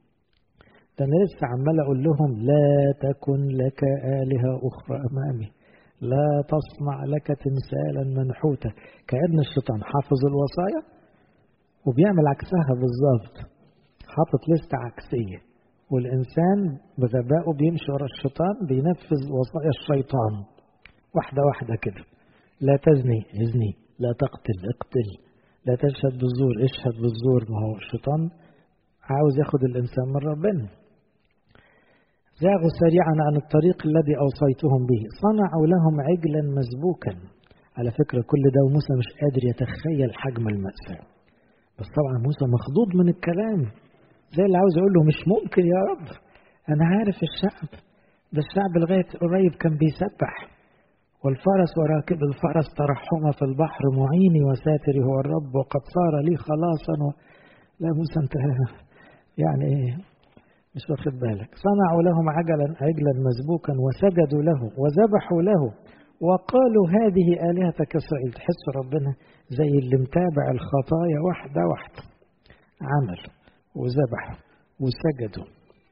ده أنا لسه عمال أقول لهم لا تكن لك آلهة أخرى أمامي لا تصنع لك تمثالا منحوتا كأن الشيطان حافظ الوصايا وبيعمل عكسها بالظبط حاطط لستة عكسية والإنسان بغبائه بيمشي ورا الشيطان بينفذ وصايا الشيطان واحدة واحدة كده لا تزني ازني لا تقتل اقتل لا تشهد بالزور اشهد بالزور ما هو الشيطان عاوز ياخد الإنسان من ربنا زاغوا سريعا عن الطريق الذي أوصيتهم به صنعوا لهم عجلا مسبوكا على فكرة كل ده وموسى مش قادر يتخيل حجم المأساة بس طبعا موسى مخضوض من الكلام زي اللي عاوز يقول له مش ممكن يا رب أنا عارف الشعب ده الشعب لغاية قريب كان بيسبح والفرس وراكب الفرس ترحم في البحر معيني وساتري هو الرب وقد صار لي خلاصا و... لا موسى انت يعني ايه مش واخد بالك صنعوا لهم عجلا عجلا مسبوكا وسجدوا له وذبحوا له وقالوا هذه آلهتك إسرائيل تحس ربنا زي اللي متابع الخطايا واحدة واحدة عمل وذبحوا وسجدوا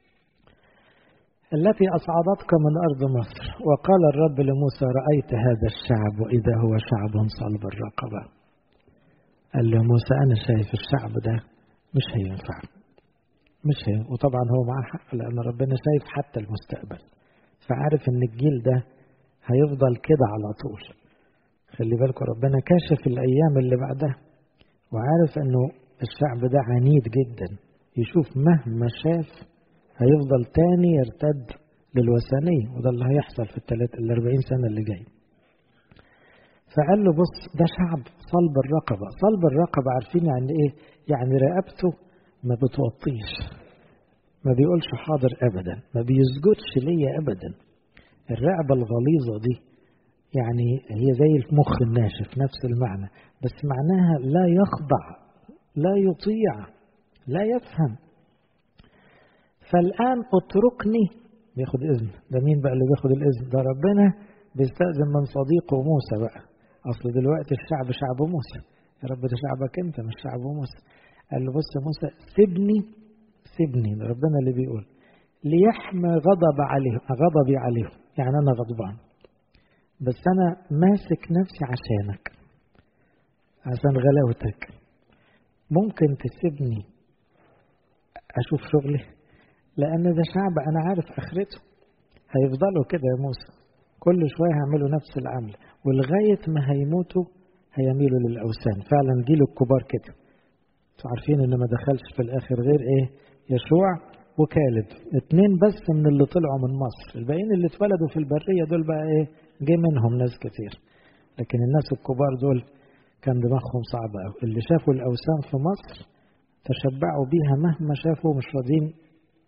التي أصعدتك من أرض مصر وقال الرب لموسى رأيت هذا الشعب وإذا هو شعب صلب الرقبة قال له موسى أنا شايف الشعب ده مش هينفع مش هي وطبعا هو معاه حق لأن ربنا شايف حتى المستقبل فعارف إن الجيل ده هيفضل كده على طول خلي بالكم ربنا كاشف الأيام اللي بعدها وعارف إنه الشعب ده عنيد جدا يشوف مهما شاف هيفضل تاني يرتد للوثنية وده اللي هيحصل في الثلاث الأربعين سنة اللي جاي فقال له بص ده شعب صلب الرقبة صلب الرقبة عارفين يعني ايه يعني رقبته ما بتوطيش ما بيقولش حاضر ابدا ما بيسجدش ليا ابدا الرقبة الغليظة دي يعني هي زي المخ الناشف نفس المعنى بس معناها لا يخضع لا يطيع لا يفهم فالآن اتركني بياخد إذن ده مين بقى اللي بياخد الإذن ده ربنا بيستأذن من صديقه موسى بقى أصل دلوقتي الشعب شعب موسى يا رب ده شعبك أنت مش شعب موسى قال له بص يا موسى سيبني سيبني ده ربنا اللي بيقول ليحمى غضب عليهم غضبي عليهم يعني أنا غضبان بس أنا ماسك نفسي عشانك عشان غلاوتك ممكن تسيبني أشوف شغلي لأن ده شعب أنا عارف آخرته هيفضلوا كده يا موسى كل شوية هيعملوا نفس العمل ولغاية ما هيموتوا هيميلوا للأوثان فعلا جيل الكبار كده انتوا عارفين إن ما دخلش في الآخر غير إيه يشوع وكالب اتنين بس من اللي طلعوا من مصر الباقيين اللي اتولدوا في البرية دول بقى إيه جه منهم ناس كتير لكن الناس الكبار دول كان دماغهم صعبة أوي اللي شافوا الأوثان في مصر تشبعوا بيها مهما شافوا مش راضيين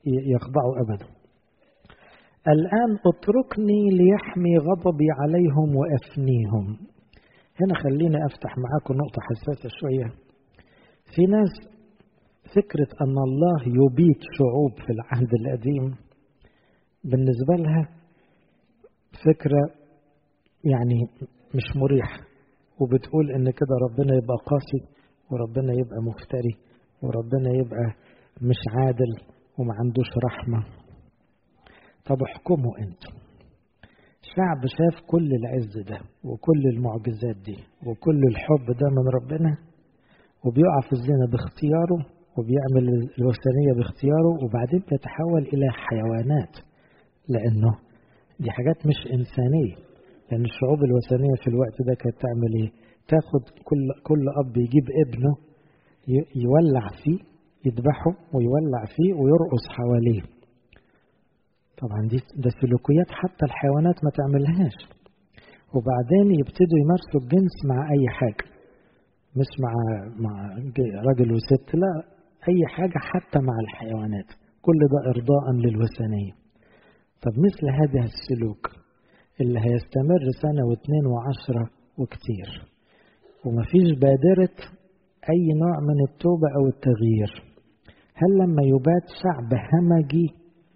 يخضعوا أبدا الآن اتركني ليحمي غضبي عليهم وأفنيهم هنا خليني أفتح معاكم نقطة حساسة شوية في ناس فكرة أن الله يبيد شعوب في العهد القديم بالنسبة لها فكرة يعني مش مريحة وبتقول إن كده ربنا يبقى قاسي وربنا يبقى مفتري وربنا يبقى مش عادل وما عندوش رحمة طب احكموا انتوا شعب شاف كل العز ده وكل المعجزات دي وكل الحب ده من ربنا وبيقع في الزنا باختياره وبيعمل الوثنية باختياره وبعدين بيتحول إلى حيوانات لأنه دي حاجات مش إنسانية لأن الشعوب الوثنية في الوقت ده كانت تعمل إيه؟ تاخد كل كل أب يجيب ابنه يولع فيه يذبحه ويولع فيه ويرقص حواليه طبعا دي ده سلوكيات حتى الحيوانات ما تعملهاش وبعدين يبتدوا يمارسوا الجنس مع أي حاجة مش مع مع راجل وست لا أي حاجة حتى مع الحيوانات كل ده إرضاء للوثنية طب مثل هذا السلوك اللي هيستمر سنة واثنين وعشرة وكتير ومفيش بادرة أي نوع من التوبة أو التغيير هل لما يبات شعب همجي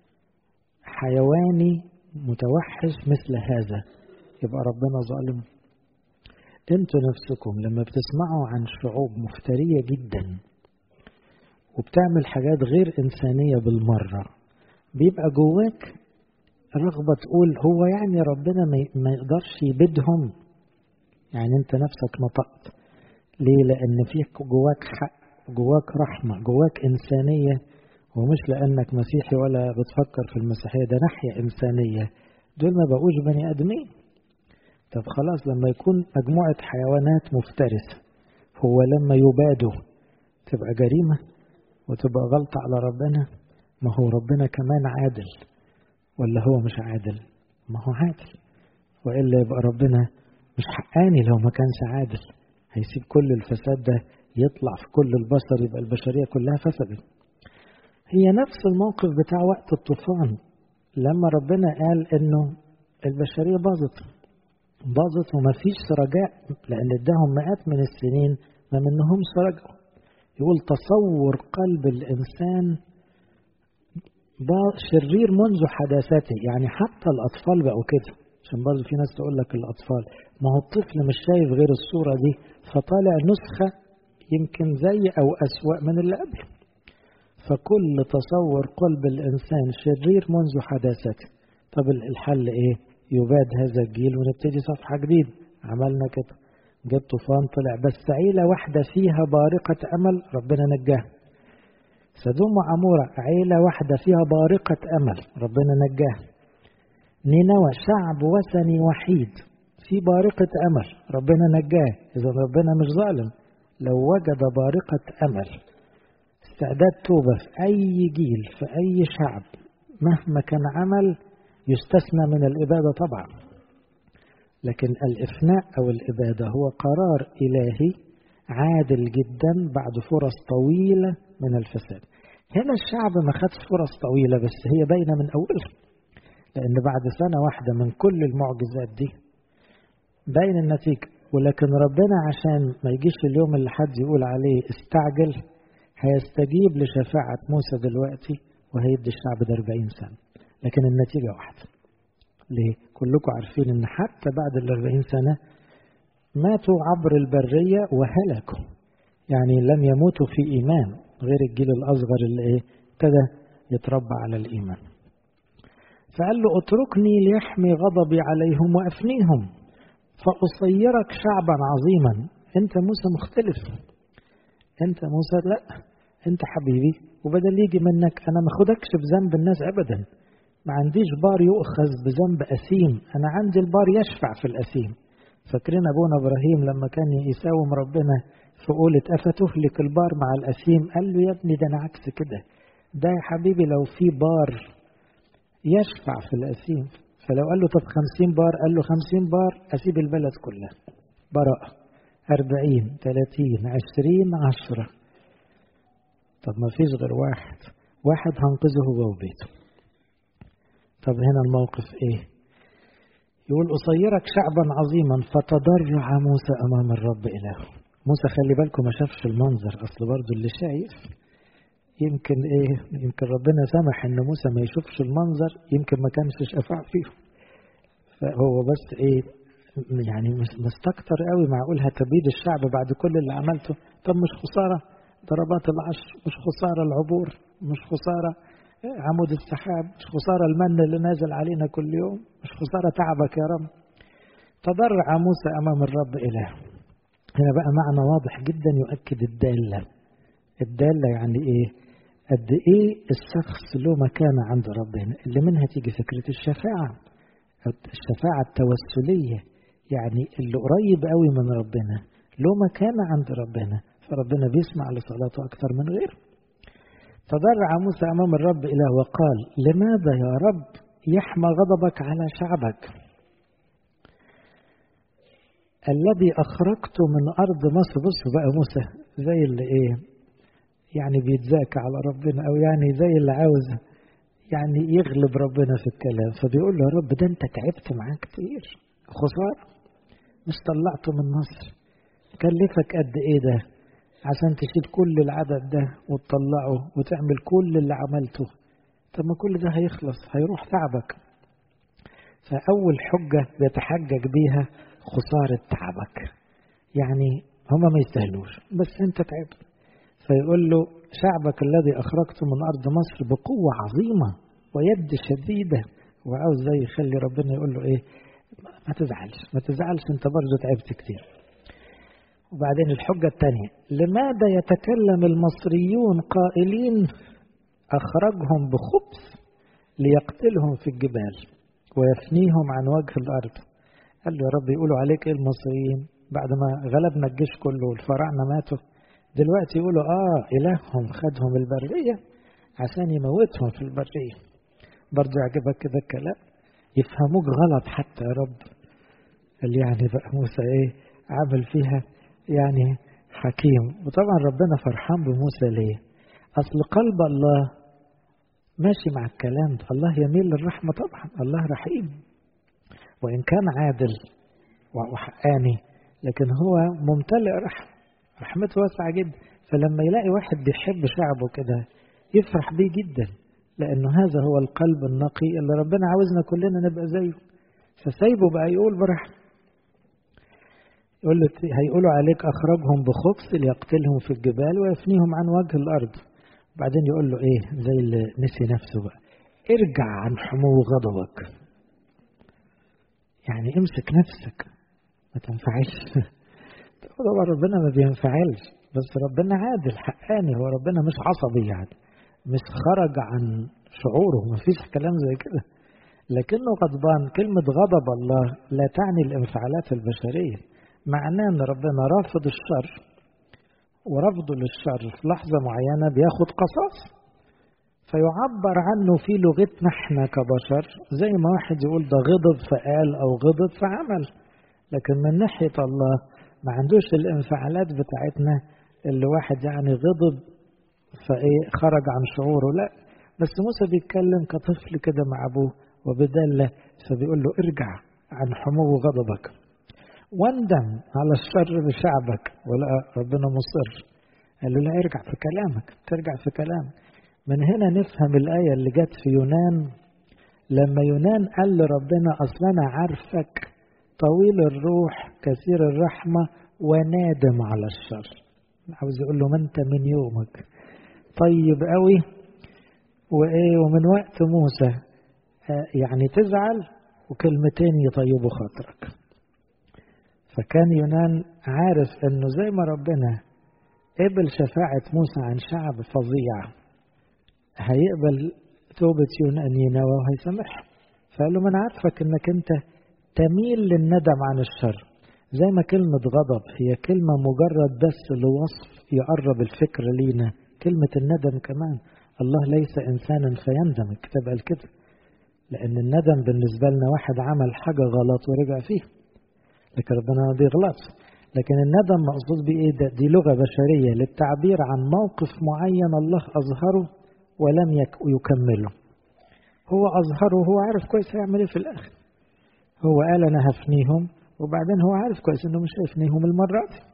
حيواني متوحش مثل هذا يبقى ربنا ظالم انتوا نفسكم لما بتسمعوا عن شعوب مفترية جدا وبتعمل حاجات غير إنسانية بالمرة بيبقى جواك رغبة تقول هو يعني ربنا ما يقدرش يبيدهم يعني انت نفسك نطقت ليه لأن فيك جواك حق جواك رحمة جواك إنسانية ومش لأنك مسيحي ولا بتفكر في المسيحية ده ناحية إنسانية دول ما بقوش بني آدمين طب خلاص لما يكون مجموعة حيوانات مفترسة هو لما يبادوا تبقى جريمة وتبقى غلطة على ربنا ما هو ربنا كمان عادل ولا هو مش عادل ما هو عادل وإلا يبقى ربنا مش حقاني لو ما كانش عادل هيسيب كل الفساد ده يطلع في كل البشر يبقى البشرية كلها فسدت هي نفس الموقف بتاع وقت الطوفان لما ربنا قال انه البشرية باظت باظت وما فيش رجاء لان اداهم مئات من السنين ما منهمش رجعوا يقول تصور قلب الانسان شرير منذ حداثته يعني حتى الاطفال بقوا كده عشان برضه في ناس تقول لك الاطفال ما هو الطفل مش شايف غير الصورة دي فطالع نسخة يمكن زي او اسوأ من اللي قبله فكل تصور قلب الإنسان شرير منذ حداثته طب الحل إيه يباد هذا الجيل ونبتدي صفحة جديدة عملنا كده جت طوفان طلع بس عيلة واحدة فيها بارقة أمل ربنا نجاها سدوم وعمورة عيلة واحدة فيها بارقة أمل ربنا نجاها نينوى شعب وثني وحيد في بارقة أمل ربنا نجاه إذا ربنا مش ظالم لو وجد بارقة أمل استعداد توبة في أي جيل في أي شعب مهما كان عمل يستثنى من الإبادة طبعا لكن الإفناء أو الإبادة هو قرار إلهي عادل جدا بعد فرص طويلة من الفساد هنا الشعب ما خدش فرص طويلة بس هي باينة من أولها لأن بعد سنة واحدة من كل المعجزات دي باين النتيجة ولكن ربنا عشان ما يجيش اليوم اللي حد يقول عليه استعجل هيستجيب لشفاعة موسى دلوقتي وهيدي الشعب ده 40 سنة لكن النتيجة واحدة ليه؟ كلكم عارفين ان حتى بعد ال 40 سنة ماتوا عبر البرية وهلكوا يعني لم يموتوا في إيمان غير الجيل الأصغر اللي إيه ابتدى يتربى على الإيمان فقال له اتركني ليحمي غضبي عليهم وأفنيهم فأصيرك شعبا عظيما أنت موسى مختلف أنت موسى لا أنت حبيبي وبدل يجي منك أنا ما خدكش بذنب الناس أبدا ما عنديش بار يؤخذ بذنب أثيم أنا عندي البار يشفع في الأثيم فاكرين أبونا إبراهيم لما كان يساوم ربنا في قولة أفتهلك البار مع الأثيم قال له يا ابني ده أنا عكس كده ده يا حبيبي لو في بار يشفع في الأثيم فلو قال له طب خمسين بار قال له خمسين بار أسيب البلد كلها براءة أربعين ثلاثين عشرين عشرة طب ما فيش غير واحد واحد هنقذه هو وبيته طب هنا الموقف ايه يقول أصيرك شعبا عظيما فتضرع موسى أمام الرب إلهه موسى خلي بالكم ما شافش المنظر أصل برضه اللي شايف يمكن إيه يمكن ربنا سمح إن موسى ما يشوفش المنظر يمكن ما كانش شفاع فيه فهو بس إيه يعني مستكتر قوي معقول هتبيد الشعب بعد كل اللي عملته طب مش خسارة ضربات العشر مش خسارة العبور مش خسارة عمود السحاب مش خسارة المن اللي نازل علينا كل يوم مش خسارة تعبك يا رب تضرع موسى أمام الرب إله هنا بقى معنى واضح جدا يؤكد الدالة الدالة يعني إيه قد إيه الشخص له مكانة عند ربنا اللي منها تيجي فكرة الشفاعة الشفاعة التوسلية يعني اللي قريب قوي من ربنا له مكانة عند ربنا فربنا بيسمع لصلاته أكثر من غيره تضرع موسى أمام الرب إله وقال لماذا يا رب يحمى غضبك على شعبك الذي أخرجته من أرض مصر بصوا بقى موسى زي اللي إيه يعني بيتذاكى على ربنا أو يعني زي اللي عاوز يعني يغلب ربنا في الكلام فبيقول له يا رب ده أنت تعبت معاه كتير خسارة مش طلعته من مصر كلفك قد إيه ده عشان تشيل كل العدد ده وتطلعه وتعمل كل اللي عملته طب ما كل ده هيخلص هيروح تعبك فأول حجة بيتحجج بيها خسارة تعبك يعني هما ما يستاهلوش بس انت تعبت فيقول له شعبك الذي أخرجته من أرض مصر بقوة عظيمة ويد شديدة وعاوز زي يخلي ربنا يقول له إيه ما تزعلش ما تزعلش انت برضه تعبت كتير وبعدين الحجة الثانية لماذا يتكلم المصريون قائلين أخرجهم بخبث ليقتلهم في الجبال ويفنيهم عن وجه الأرض قال له يا رب يقولوا عليك إيه المصريين بعد ما غلبنا الجيش كله والفراعنة ماتوا دلوقتي يقولوا آه إلههم خدهم البرية عشان يموتهم في البرية برضه يعجبك كده الكلام يفهموك غلط حتى يا رب قال يعني بقى موسى إيه عمل فيها يعني حكيم وطبعا ربنا فرحان بموسى ليه أصل قلب الله ماشي مع الكلام ده الله يميل للرحمة طبعا الله رحيم وإن كان عادل وحقاني لكن هو ممتلئ رحمة رحمته واسعة جدا فلما يلاقي واحد بيحب شعبه كده يفرح بيه جدا لأنه هذا هو القلب النقي اللي ربنا عاوزنا كلنا نبقى زيه فسايبه بقى يقول برحمة يقول له هيقولوا عليك أخرجهم بخبث ليقتلهم في الجبال ويفنيهم عن وجه الأرض بعدين يقول له إيه زي اللي نسي نفسه بقى ارجع عن حمو غضبك يعني امسك نفسك ما تنفعلش طبعا ربنا ما بينفعلش بس ربنا عادل حقاني هو ربنا مش عصبي يعني مش خرج عن شعوره ما فيش كلام زي كده لكنه غضبان كلمة غضب الله لا تعني الانفعالات البشرية معناه ان ربنا رافض الشر ورفضه للشر في لحظة معينة بياخد قصاص فيعبر عنه في لغتنا احنا كبشر زي ما واحد يقول ده غضب فقال او غضب فعمل لكن من ناحية الله ما عندوش الانفعالات بتاعتنا اللي واحد يعني غضب فايه خرج عن شعوره لا بس موسى بيتكلم كطفل كده مع ابوه وبدلة فبيقول له ارجع عن حمو غضبك واندم على الشر بشعبك ولا ربنا مصر قال له لا ارجع في كلامك ترجع في كلامك من هنا نفهم الآية اللي جت في يونان لما يونان قال لربنا أصل أنا عارفك طويل الروح كثير الرحمة ونادم على الشر عاوز يقول له ما انت من يومك طيب قوي وايه ومن وقت موسى يعني تزعل وكلمتين يطيبوا خاطرك فكان يونان عارف انه زي ما ربنا قبل شفاعة موسى عن شعب فظيع هيقبل توبة يونان ينوى وهيسامحه فقال له ما انا عارفك انك انت تميل للندم عن الشر زي ما كلمة غضب هي كلمة مجرد بس لوصف يقرب الفكر لينا كلمة الندم كمان الله ليس إنسانا فيندم الكتاب قال كده لأن الندم بالنسبة لنا واحد عمل حاجة غلط ورجع فيه لكن ربنا ما بيغلطش لكن الندم مقصود بإيه ده دي لغة بشرية للتعبير عن موقف معين الله أظهره ولم يكمله هو أظهره وهو عارف كويس هيعمل إيه في الآخر هو قال أنا هفنيهم وبعدين هو عارف كويس إنه مش هيفنيهم المرة دي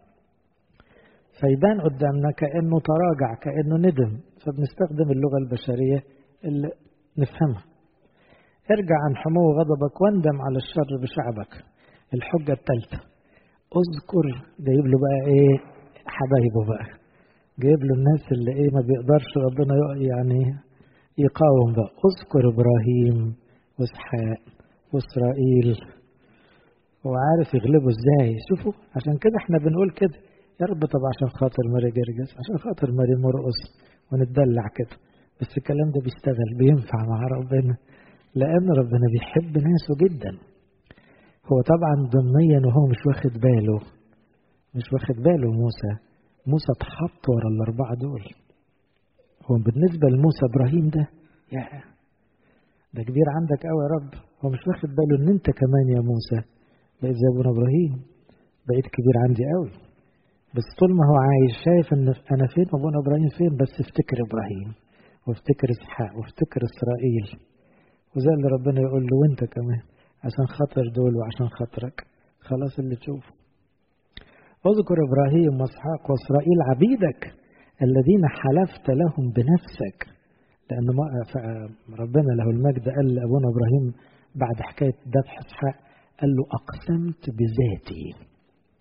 فيبان قدامنا كأنه تراجع كأنه ندم فبنستخدم اللغة البشرية اللي نفهمها ارجع عن حمو غضبك واندم على الشر بشعبك الحجة الثالثة اذكر جايب له بقى ايه حبايبه بقى جايب له الناس اللي ايه ما بيقدرش ربنا يعني يقاوم بقى اذكر ابراهيم واسحاق واسرائيل هو عارف يغلبه ازاي شوفوا عشان كده احنا بنقول كده يا رب طب عشان خاطر ماري جرجس عشان خاطر ماري مرقص ونتدلع كده بس الكلام ده بيشتغل بينفع مع ربنا لأن ربنا بيحب ناسه جدا هو طبعا ضمنيا وهو مش واخد باله مش واخد باله موسى موسى اتحط ورا الأربعة دول هو بالنسبة لموسى إبراهيم ده يا ده كبير عندك قوي يا رب هو مش واخد باله إن أنت كمان يا موسى بقيت زي أبونا إبراهيم بقيت كبير عندي قوي بس طول ما هو عايش شايف ان انا فين ابونا ابراهيم فين بس افتكر ابراهيم وافتكر اسحاق وافتكر اسرائيل وزي اللي ربنا يقول له وانت كمان عشان خاطر دول وعشان خاطرك خلاص اللي تشوفه اذكر ابراهيم واسحاق واسرائيل عبيدك الذين حلفت لهم بنفسك لان ربنا له المجد قال لابونا ابراهيم بعد حكايه ذبح اسحاق قال له اقسمت بذاتي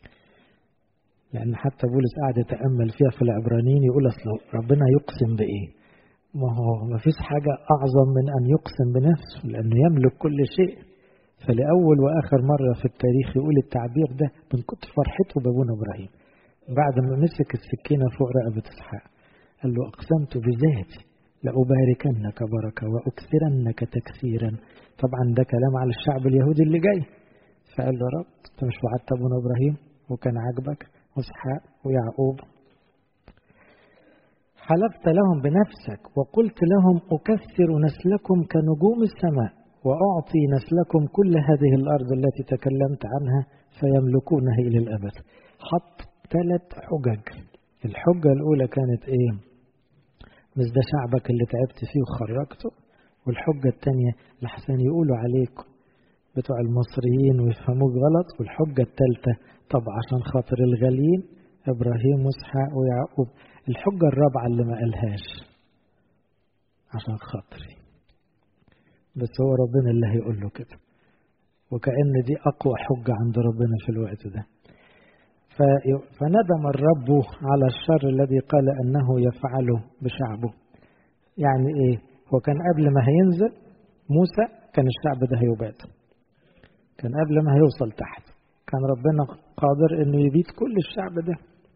لأن حتى بولس قاعد يتأمل فيها في العبرانيين يقول أصل ربنا يقسم بإيه؟ ما هو ما فيش حاجة أعظم من أن يقسم بنفسه لأنه يملك كل شيء فلأول وآخر مرة في التاريخ يقول التعبير ده من كتر فرحته بأبونا إبراهيم بعد ما مسك السكينة فوق رقبة إسحاق قال له أقسمت بذاتي لأباركنك بركة وأكثرنك تكثيرا طبعا ده كلام على الشعب اليهودي اللي جاي فقال له رب أنت مش وعدت أبونا إبراهيم وكان عاجبك واسحاق ويعقوب حلفت لهم بنفسك وقلت لهم أكثر نسلكم كنجوم السماء وأعطي نسلكم كل هذه الأرض التي تكلمت عنها فيملكونها إلى الأبد حط ثلاث حجج الحجة الأولى كانت إيه مش ده شعبك اللي تعبت فيه وخرجته والحجة الثانية لحسن يقولوا عليك بتوع المصريين ويفهموك غلط والحجة الثالثة طب عشان خاطر الغاليين إبراهيم وإسحاق ويعقوب الحجة الرابعة اللي ما قالهاش عشان خاطري بس هو ربنا اللي هيقول له كده وكأن دي أقوى حجة عند ربنا في الوقت ده فندم الرب على الشر الذي قال أنه يفعله بشعبه يعني إيه هو كان قبل ما هينزل موسى كان الشعب ده هيبات كان قبل ما هيوصل تحت كان ربنا قادر انه يبيد كل الشعب ده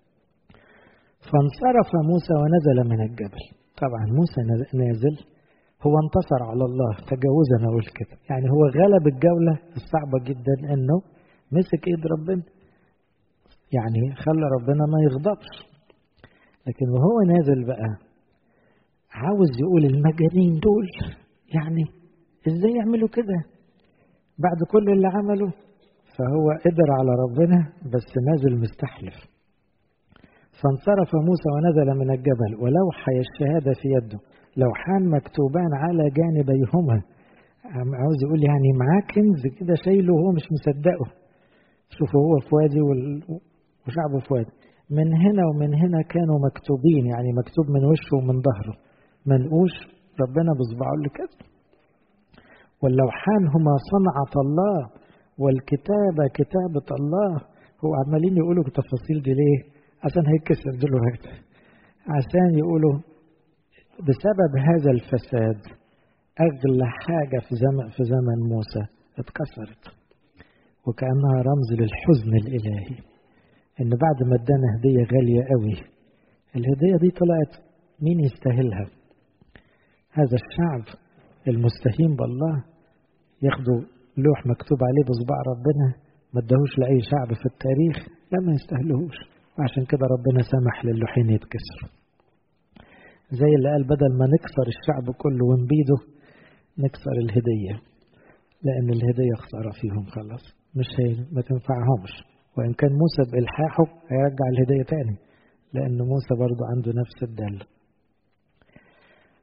فانصرف موسى ونزل من الجبل طبعا موسى نازل هو انتصر على الله تجاوزا اقول كده يعني هو غلب الجولة الصعبة جدا انه مسك ايد ربنا يعني خلى ربنا ما يغضبش لكن وهو نازل بقى عاوز يقول المجانين دول يعني ازاي يعملوا كده بعد كل اللي عمله فهو قدر على ربنا بس نازل مستحلف فانصرف موسى ونزل من الجبل ولوحي الشهادة في يده لوحان مكتوبان على جانبيهما عاوز يقول يعني معاه كنز كده شايله وهو مش مصدقه شوفوا هو في وادي وشعبه في وادي من هنا ومن هنا كانوا مكتوبين يعني مكتوب من وشه ومن ظهره منقوش ربنا بصبعه اللي كتب واللوحان هما صنعة الله والكتابة كتابة الله هو عمالين يقولوا التفاصيل دي ليه عشان هيتكسر دلوقتي عشان يقولوا بسبب هذا الفساد أغلى حاجة في زمن في زمن موسى اتكسرت وكأنها رمز للحزن الإلهي إن بعد ما ادانا هدية غالية قوي الهدية دي طلعت مين يستاهلها هذا الشعب المستهين بالله ياخدوا لوح مكتوب عليه بصباع ربنا ما اداهوش لأي شعب في التاريخ لا ما يستاهلوش وعشان كده ربنا سمح للوحين يتكسروا زي اللي قال بدل ما نكسر الشعب كله ونبيده نكسر الهدية لأن الهدية خسارة فيهم خلاص مش هي ما تنفعهمش وإن كان موسى بإلحاحه هيرجع الهدية تاني لأن موسى برضو عنده نفس الدالة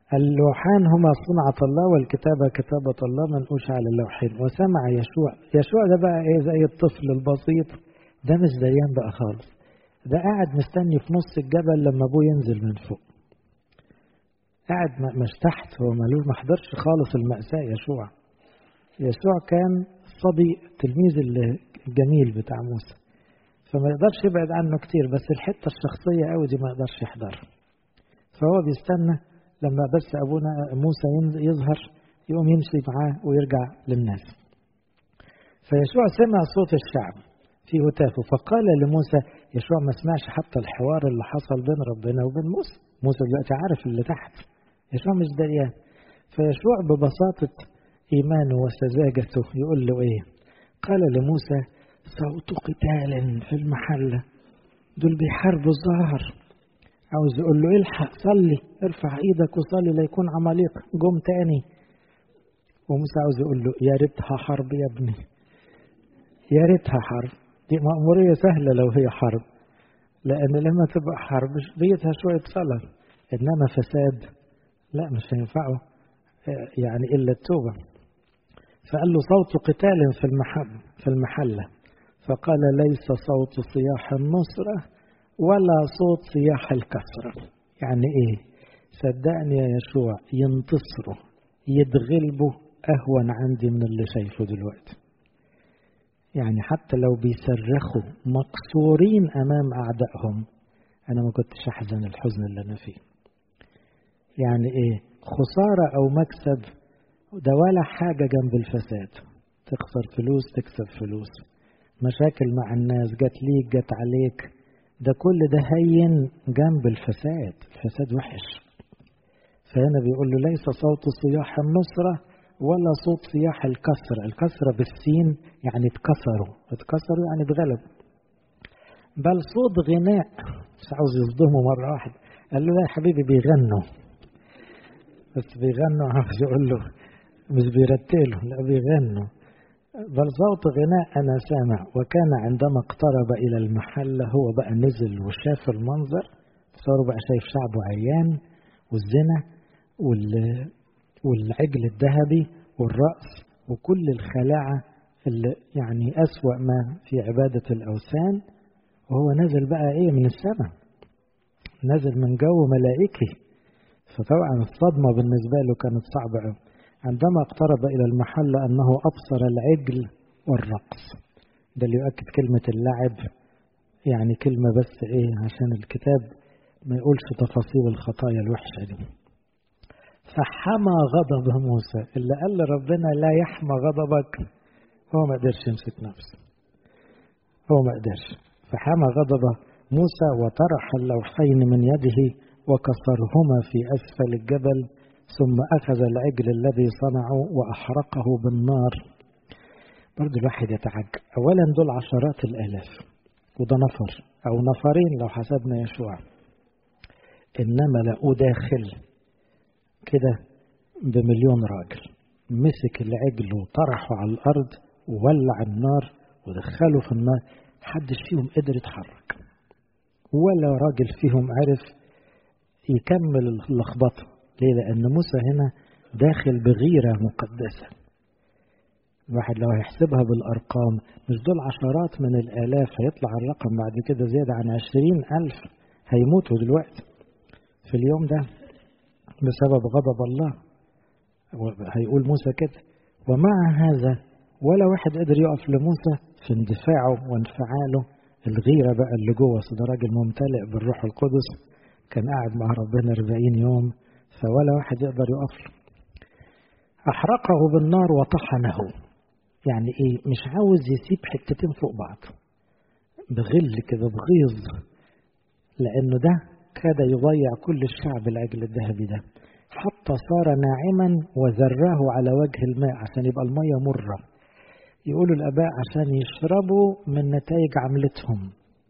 اللوحان هما صنعة الله والكتابة كتابة الله منقوش على اللوحين وسمع يشوع يشوع ده بقى ايه زي الطفل البسيط ده مش زيان بقى خالص ده قاعد مستني في نص الجبل لما ابوه ينزل من فوق قاعد مش تحت هو مالوش ما حضرش خالص المأساة يشوع يشوع كان الصبي التلميذ الجميل بتاع موسى فما يقدرش يبعد عنه كتير بس الحتة الشخصية قوي دي ما يقدرش يحضرها فهو بيستنى لما بس أبونا موسى يظهر يقوم يمشي معاه ويرجع للناس فيشوع سمع صوت الشعب في هتافه فقال لموسى يشوع ما سمعش حتى الحوار اللي حصل بين ربنا وبين موسى موسى دلوقتي عارف اللي تحت يشوع مش دريان فيشوع ببساطة إيمانه وسذاجته يقول له إيه قال لموسى صوت قتال في المحلة دول بيحاربوا الظهر عاوز يقول له الحق صلي ارفع ايدك وصلي ليكون عماليق جم تاني وموسى عاوز يقول له يا ريتها حرب يا ابني يا ريتها حرب دي مأمورية سهلة لو هي حرب لأن لما تبقى حرب بيتها شوية صلاة إنما فساد لا مش هينفعه يعني إلا التوبة فقال له صوت قتال في المحل في المحلة فقال ليس صوت صياح النصرة ولا صوت صياح الكسرة يعني إيه صدقني يا يشوع ينتصروا يتغلبوا أهون عندي من اللي شايفه دلوقتي يعني حتى لو بيصرخوا مقصورين أمام أعدائهم أنا ما كنتش أحزن الحزن اللي أنا فيه يعني إيه خسارة أو مكسب ده ولا حاجة جنب الفساد تخسر فلوس تكسب فلوس مشاكل مع الناس جت ليك جت عليك ده كل ده هين جنب الفساد الفساد وحش فهنا بيقول له ليس صوت صياح النصرة ولا صوت صياح الكسر الكسرة بالسين يعني اتكسروا اتكسروا يعني اتغلب بل صوت غناء مش عاوز يصدمه مرة واحدة قال له لا يا حبيبي بيغنوا بس بيغنوا عاوز يقول له مش بيرتلوا لا بيغنوا بل صوت غناء أنا سامع وكان عندما اقترب إلى المحلة هو بقى نزل وشاف المنظر صار بقى شايف شعبه عيان والزنا وال والعجل الذهبي والرأس وكل الخلاعة اللي يعني أسوأ ما في عبادة الأوثان وهو نزل بقى إيه من السماء نزل من جو ملائكي فطبعا الصدمة بالنسبة له كانت صعبة قوي عندما اقترب إلى المحل أنه أبصر العجل والرقص ده اللي يؤكد كلمة اللعب يعني كلمة بس إيه عشان الكتاب ما يقولش تفاصيل الخطايا الوحشة دي فحمى غضب موسى اللي قال لربنا لا يحمى غضبك هو ما قدرش يمسك نفسه هو ما قدرش فحمى غضب موسى وطرح اللوحين من يده وكسرهما في أسفل الجبل ثم أخذ العجل الذي صنعه وأحرقه بالنار برضه الواحد يتعجب أولا دول عشرات الآلاف وده نفر أو نفرين لو حسبنا يشوع إنما لقوا داخل كده بمليون راجل مسك العجل وطرحه على الأرض وولع النار ودخله في النار محدش فيهم قدر يتحرك ولا راجل فيهم عرف يكمل اللخبطة ليه لأن موسى هنا داخل بغيرة مقدسة الواحد لو هيحسبها بالأرقام مش دول عشرات من الآلاف هيطلع الرقم بعد كده زيادة عن عشرين ألف هيموتوا دلوقتي في اليوم ده بسبب غضب الله هيقول موسى كده ومع هذا ولا واحد قدر يقف لموسى في اندفاعه وانفعاله الغيرة بقى اللي جوه ده راجل ممتلئ بالروح القدس كان قاعد مع ربنا 40 يوم فولا واحد يقدر يقف له أحرقه بالنار وطحنه يعني إيه مش عاوز يسيب حتتين فوق بعض بغل كده بغيظ لأنه ده كاد يضيع كل الشعب العجل الذهبي ده حتى صار ناعما وذراه على وجه الماء عشان يبقى المية مرة يقولوا الآباء عشان يشربوا من نتائج عملتهم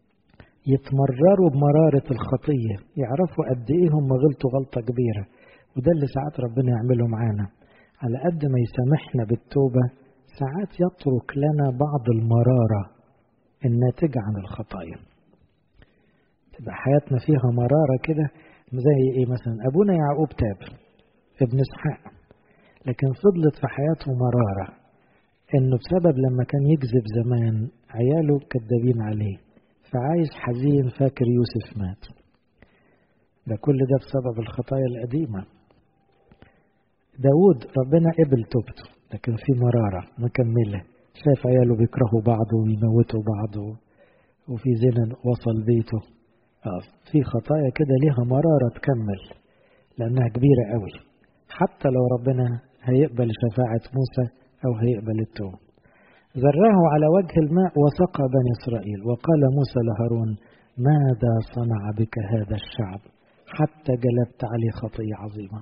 يتمرروا بمرارة الخطية يعرفوا قد إيه هم غلطوا غلطة كبيرة وده اللي ساعات ربنا يعمله معانا على قد ما يسامحنا بالتوبة ساعات يترك لنا بعض المرارة الناتجة عن الخطايا تبقى حياتنا فيها مرارة كده زي إيه مثلا أبونا يعقوب تاب ابن اسحاق لكن فضلت في حياته مرارة انه بسبب لما كان يكذب زمان عياله كذابين عليه فعايش حزين فاكر يوسف مات ده كل ده بسبب الخطايا القديمة داود ربنا قبل توبته لكن في مرارة مكملة شايف عياله بيكرهوا بعض ويموتوا بعض وفي زنا وصل بيته آه في خطايا كده ليها مرارة تكمل لأنها كبيرة قوي حتى لو ربنا هيقبل شفاعة موسى أو هيقبل التوبة زراه على وجه الماء وسقى بني إسرائيل وقال موسى لهارون ماذا صنع بك هذا الشعب حتى جلبت عليه خطية عظيمة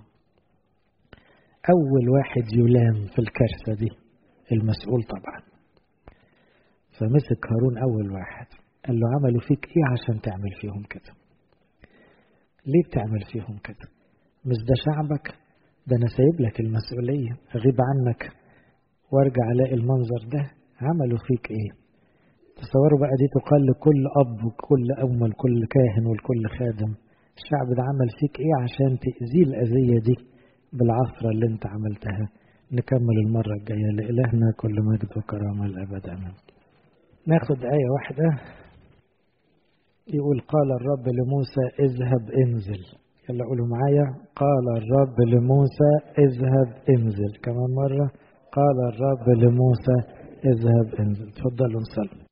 أول واحد يلام في الكارثة دي المسؤول طبعا فمسك هارون أول واحد قال له عملوا فيك إيه عشان تعمل فيهم كده ليه بتعمل فيهم كده مش ده شعبك ده أنا سايب لك المسؤولية أغيب عنك وارجع ألاقي المنظر ده عملوا فيك إيه تصوروا بقى دي تقال لكل أب وكل أم ولكل كاهن ولكل خادم الشعب ده عمل فيك إيه عشان تأذيه الأذية دي بالعثرة اللي أنت عملتها نكمل المرة الجاية لإلهنا كل مجد وكرامة الأبد أمين ناخد آية واحدة يقول قال الرب لموسى اذهب انزل يلا قولوا معايا قال الرب لموسى اذهب انزل كمان مرة قال الرب لموسى اذهب انزل تفضلوا نصلي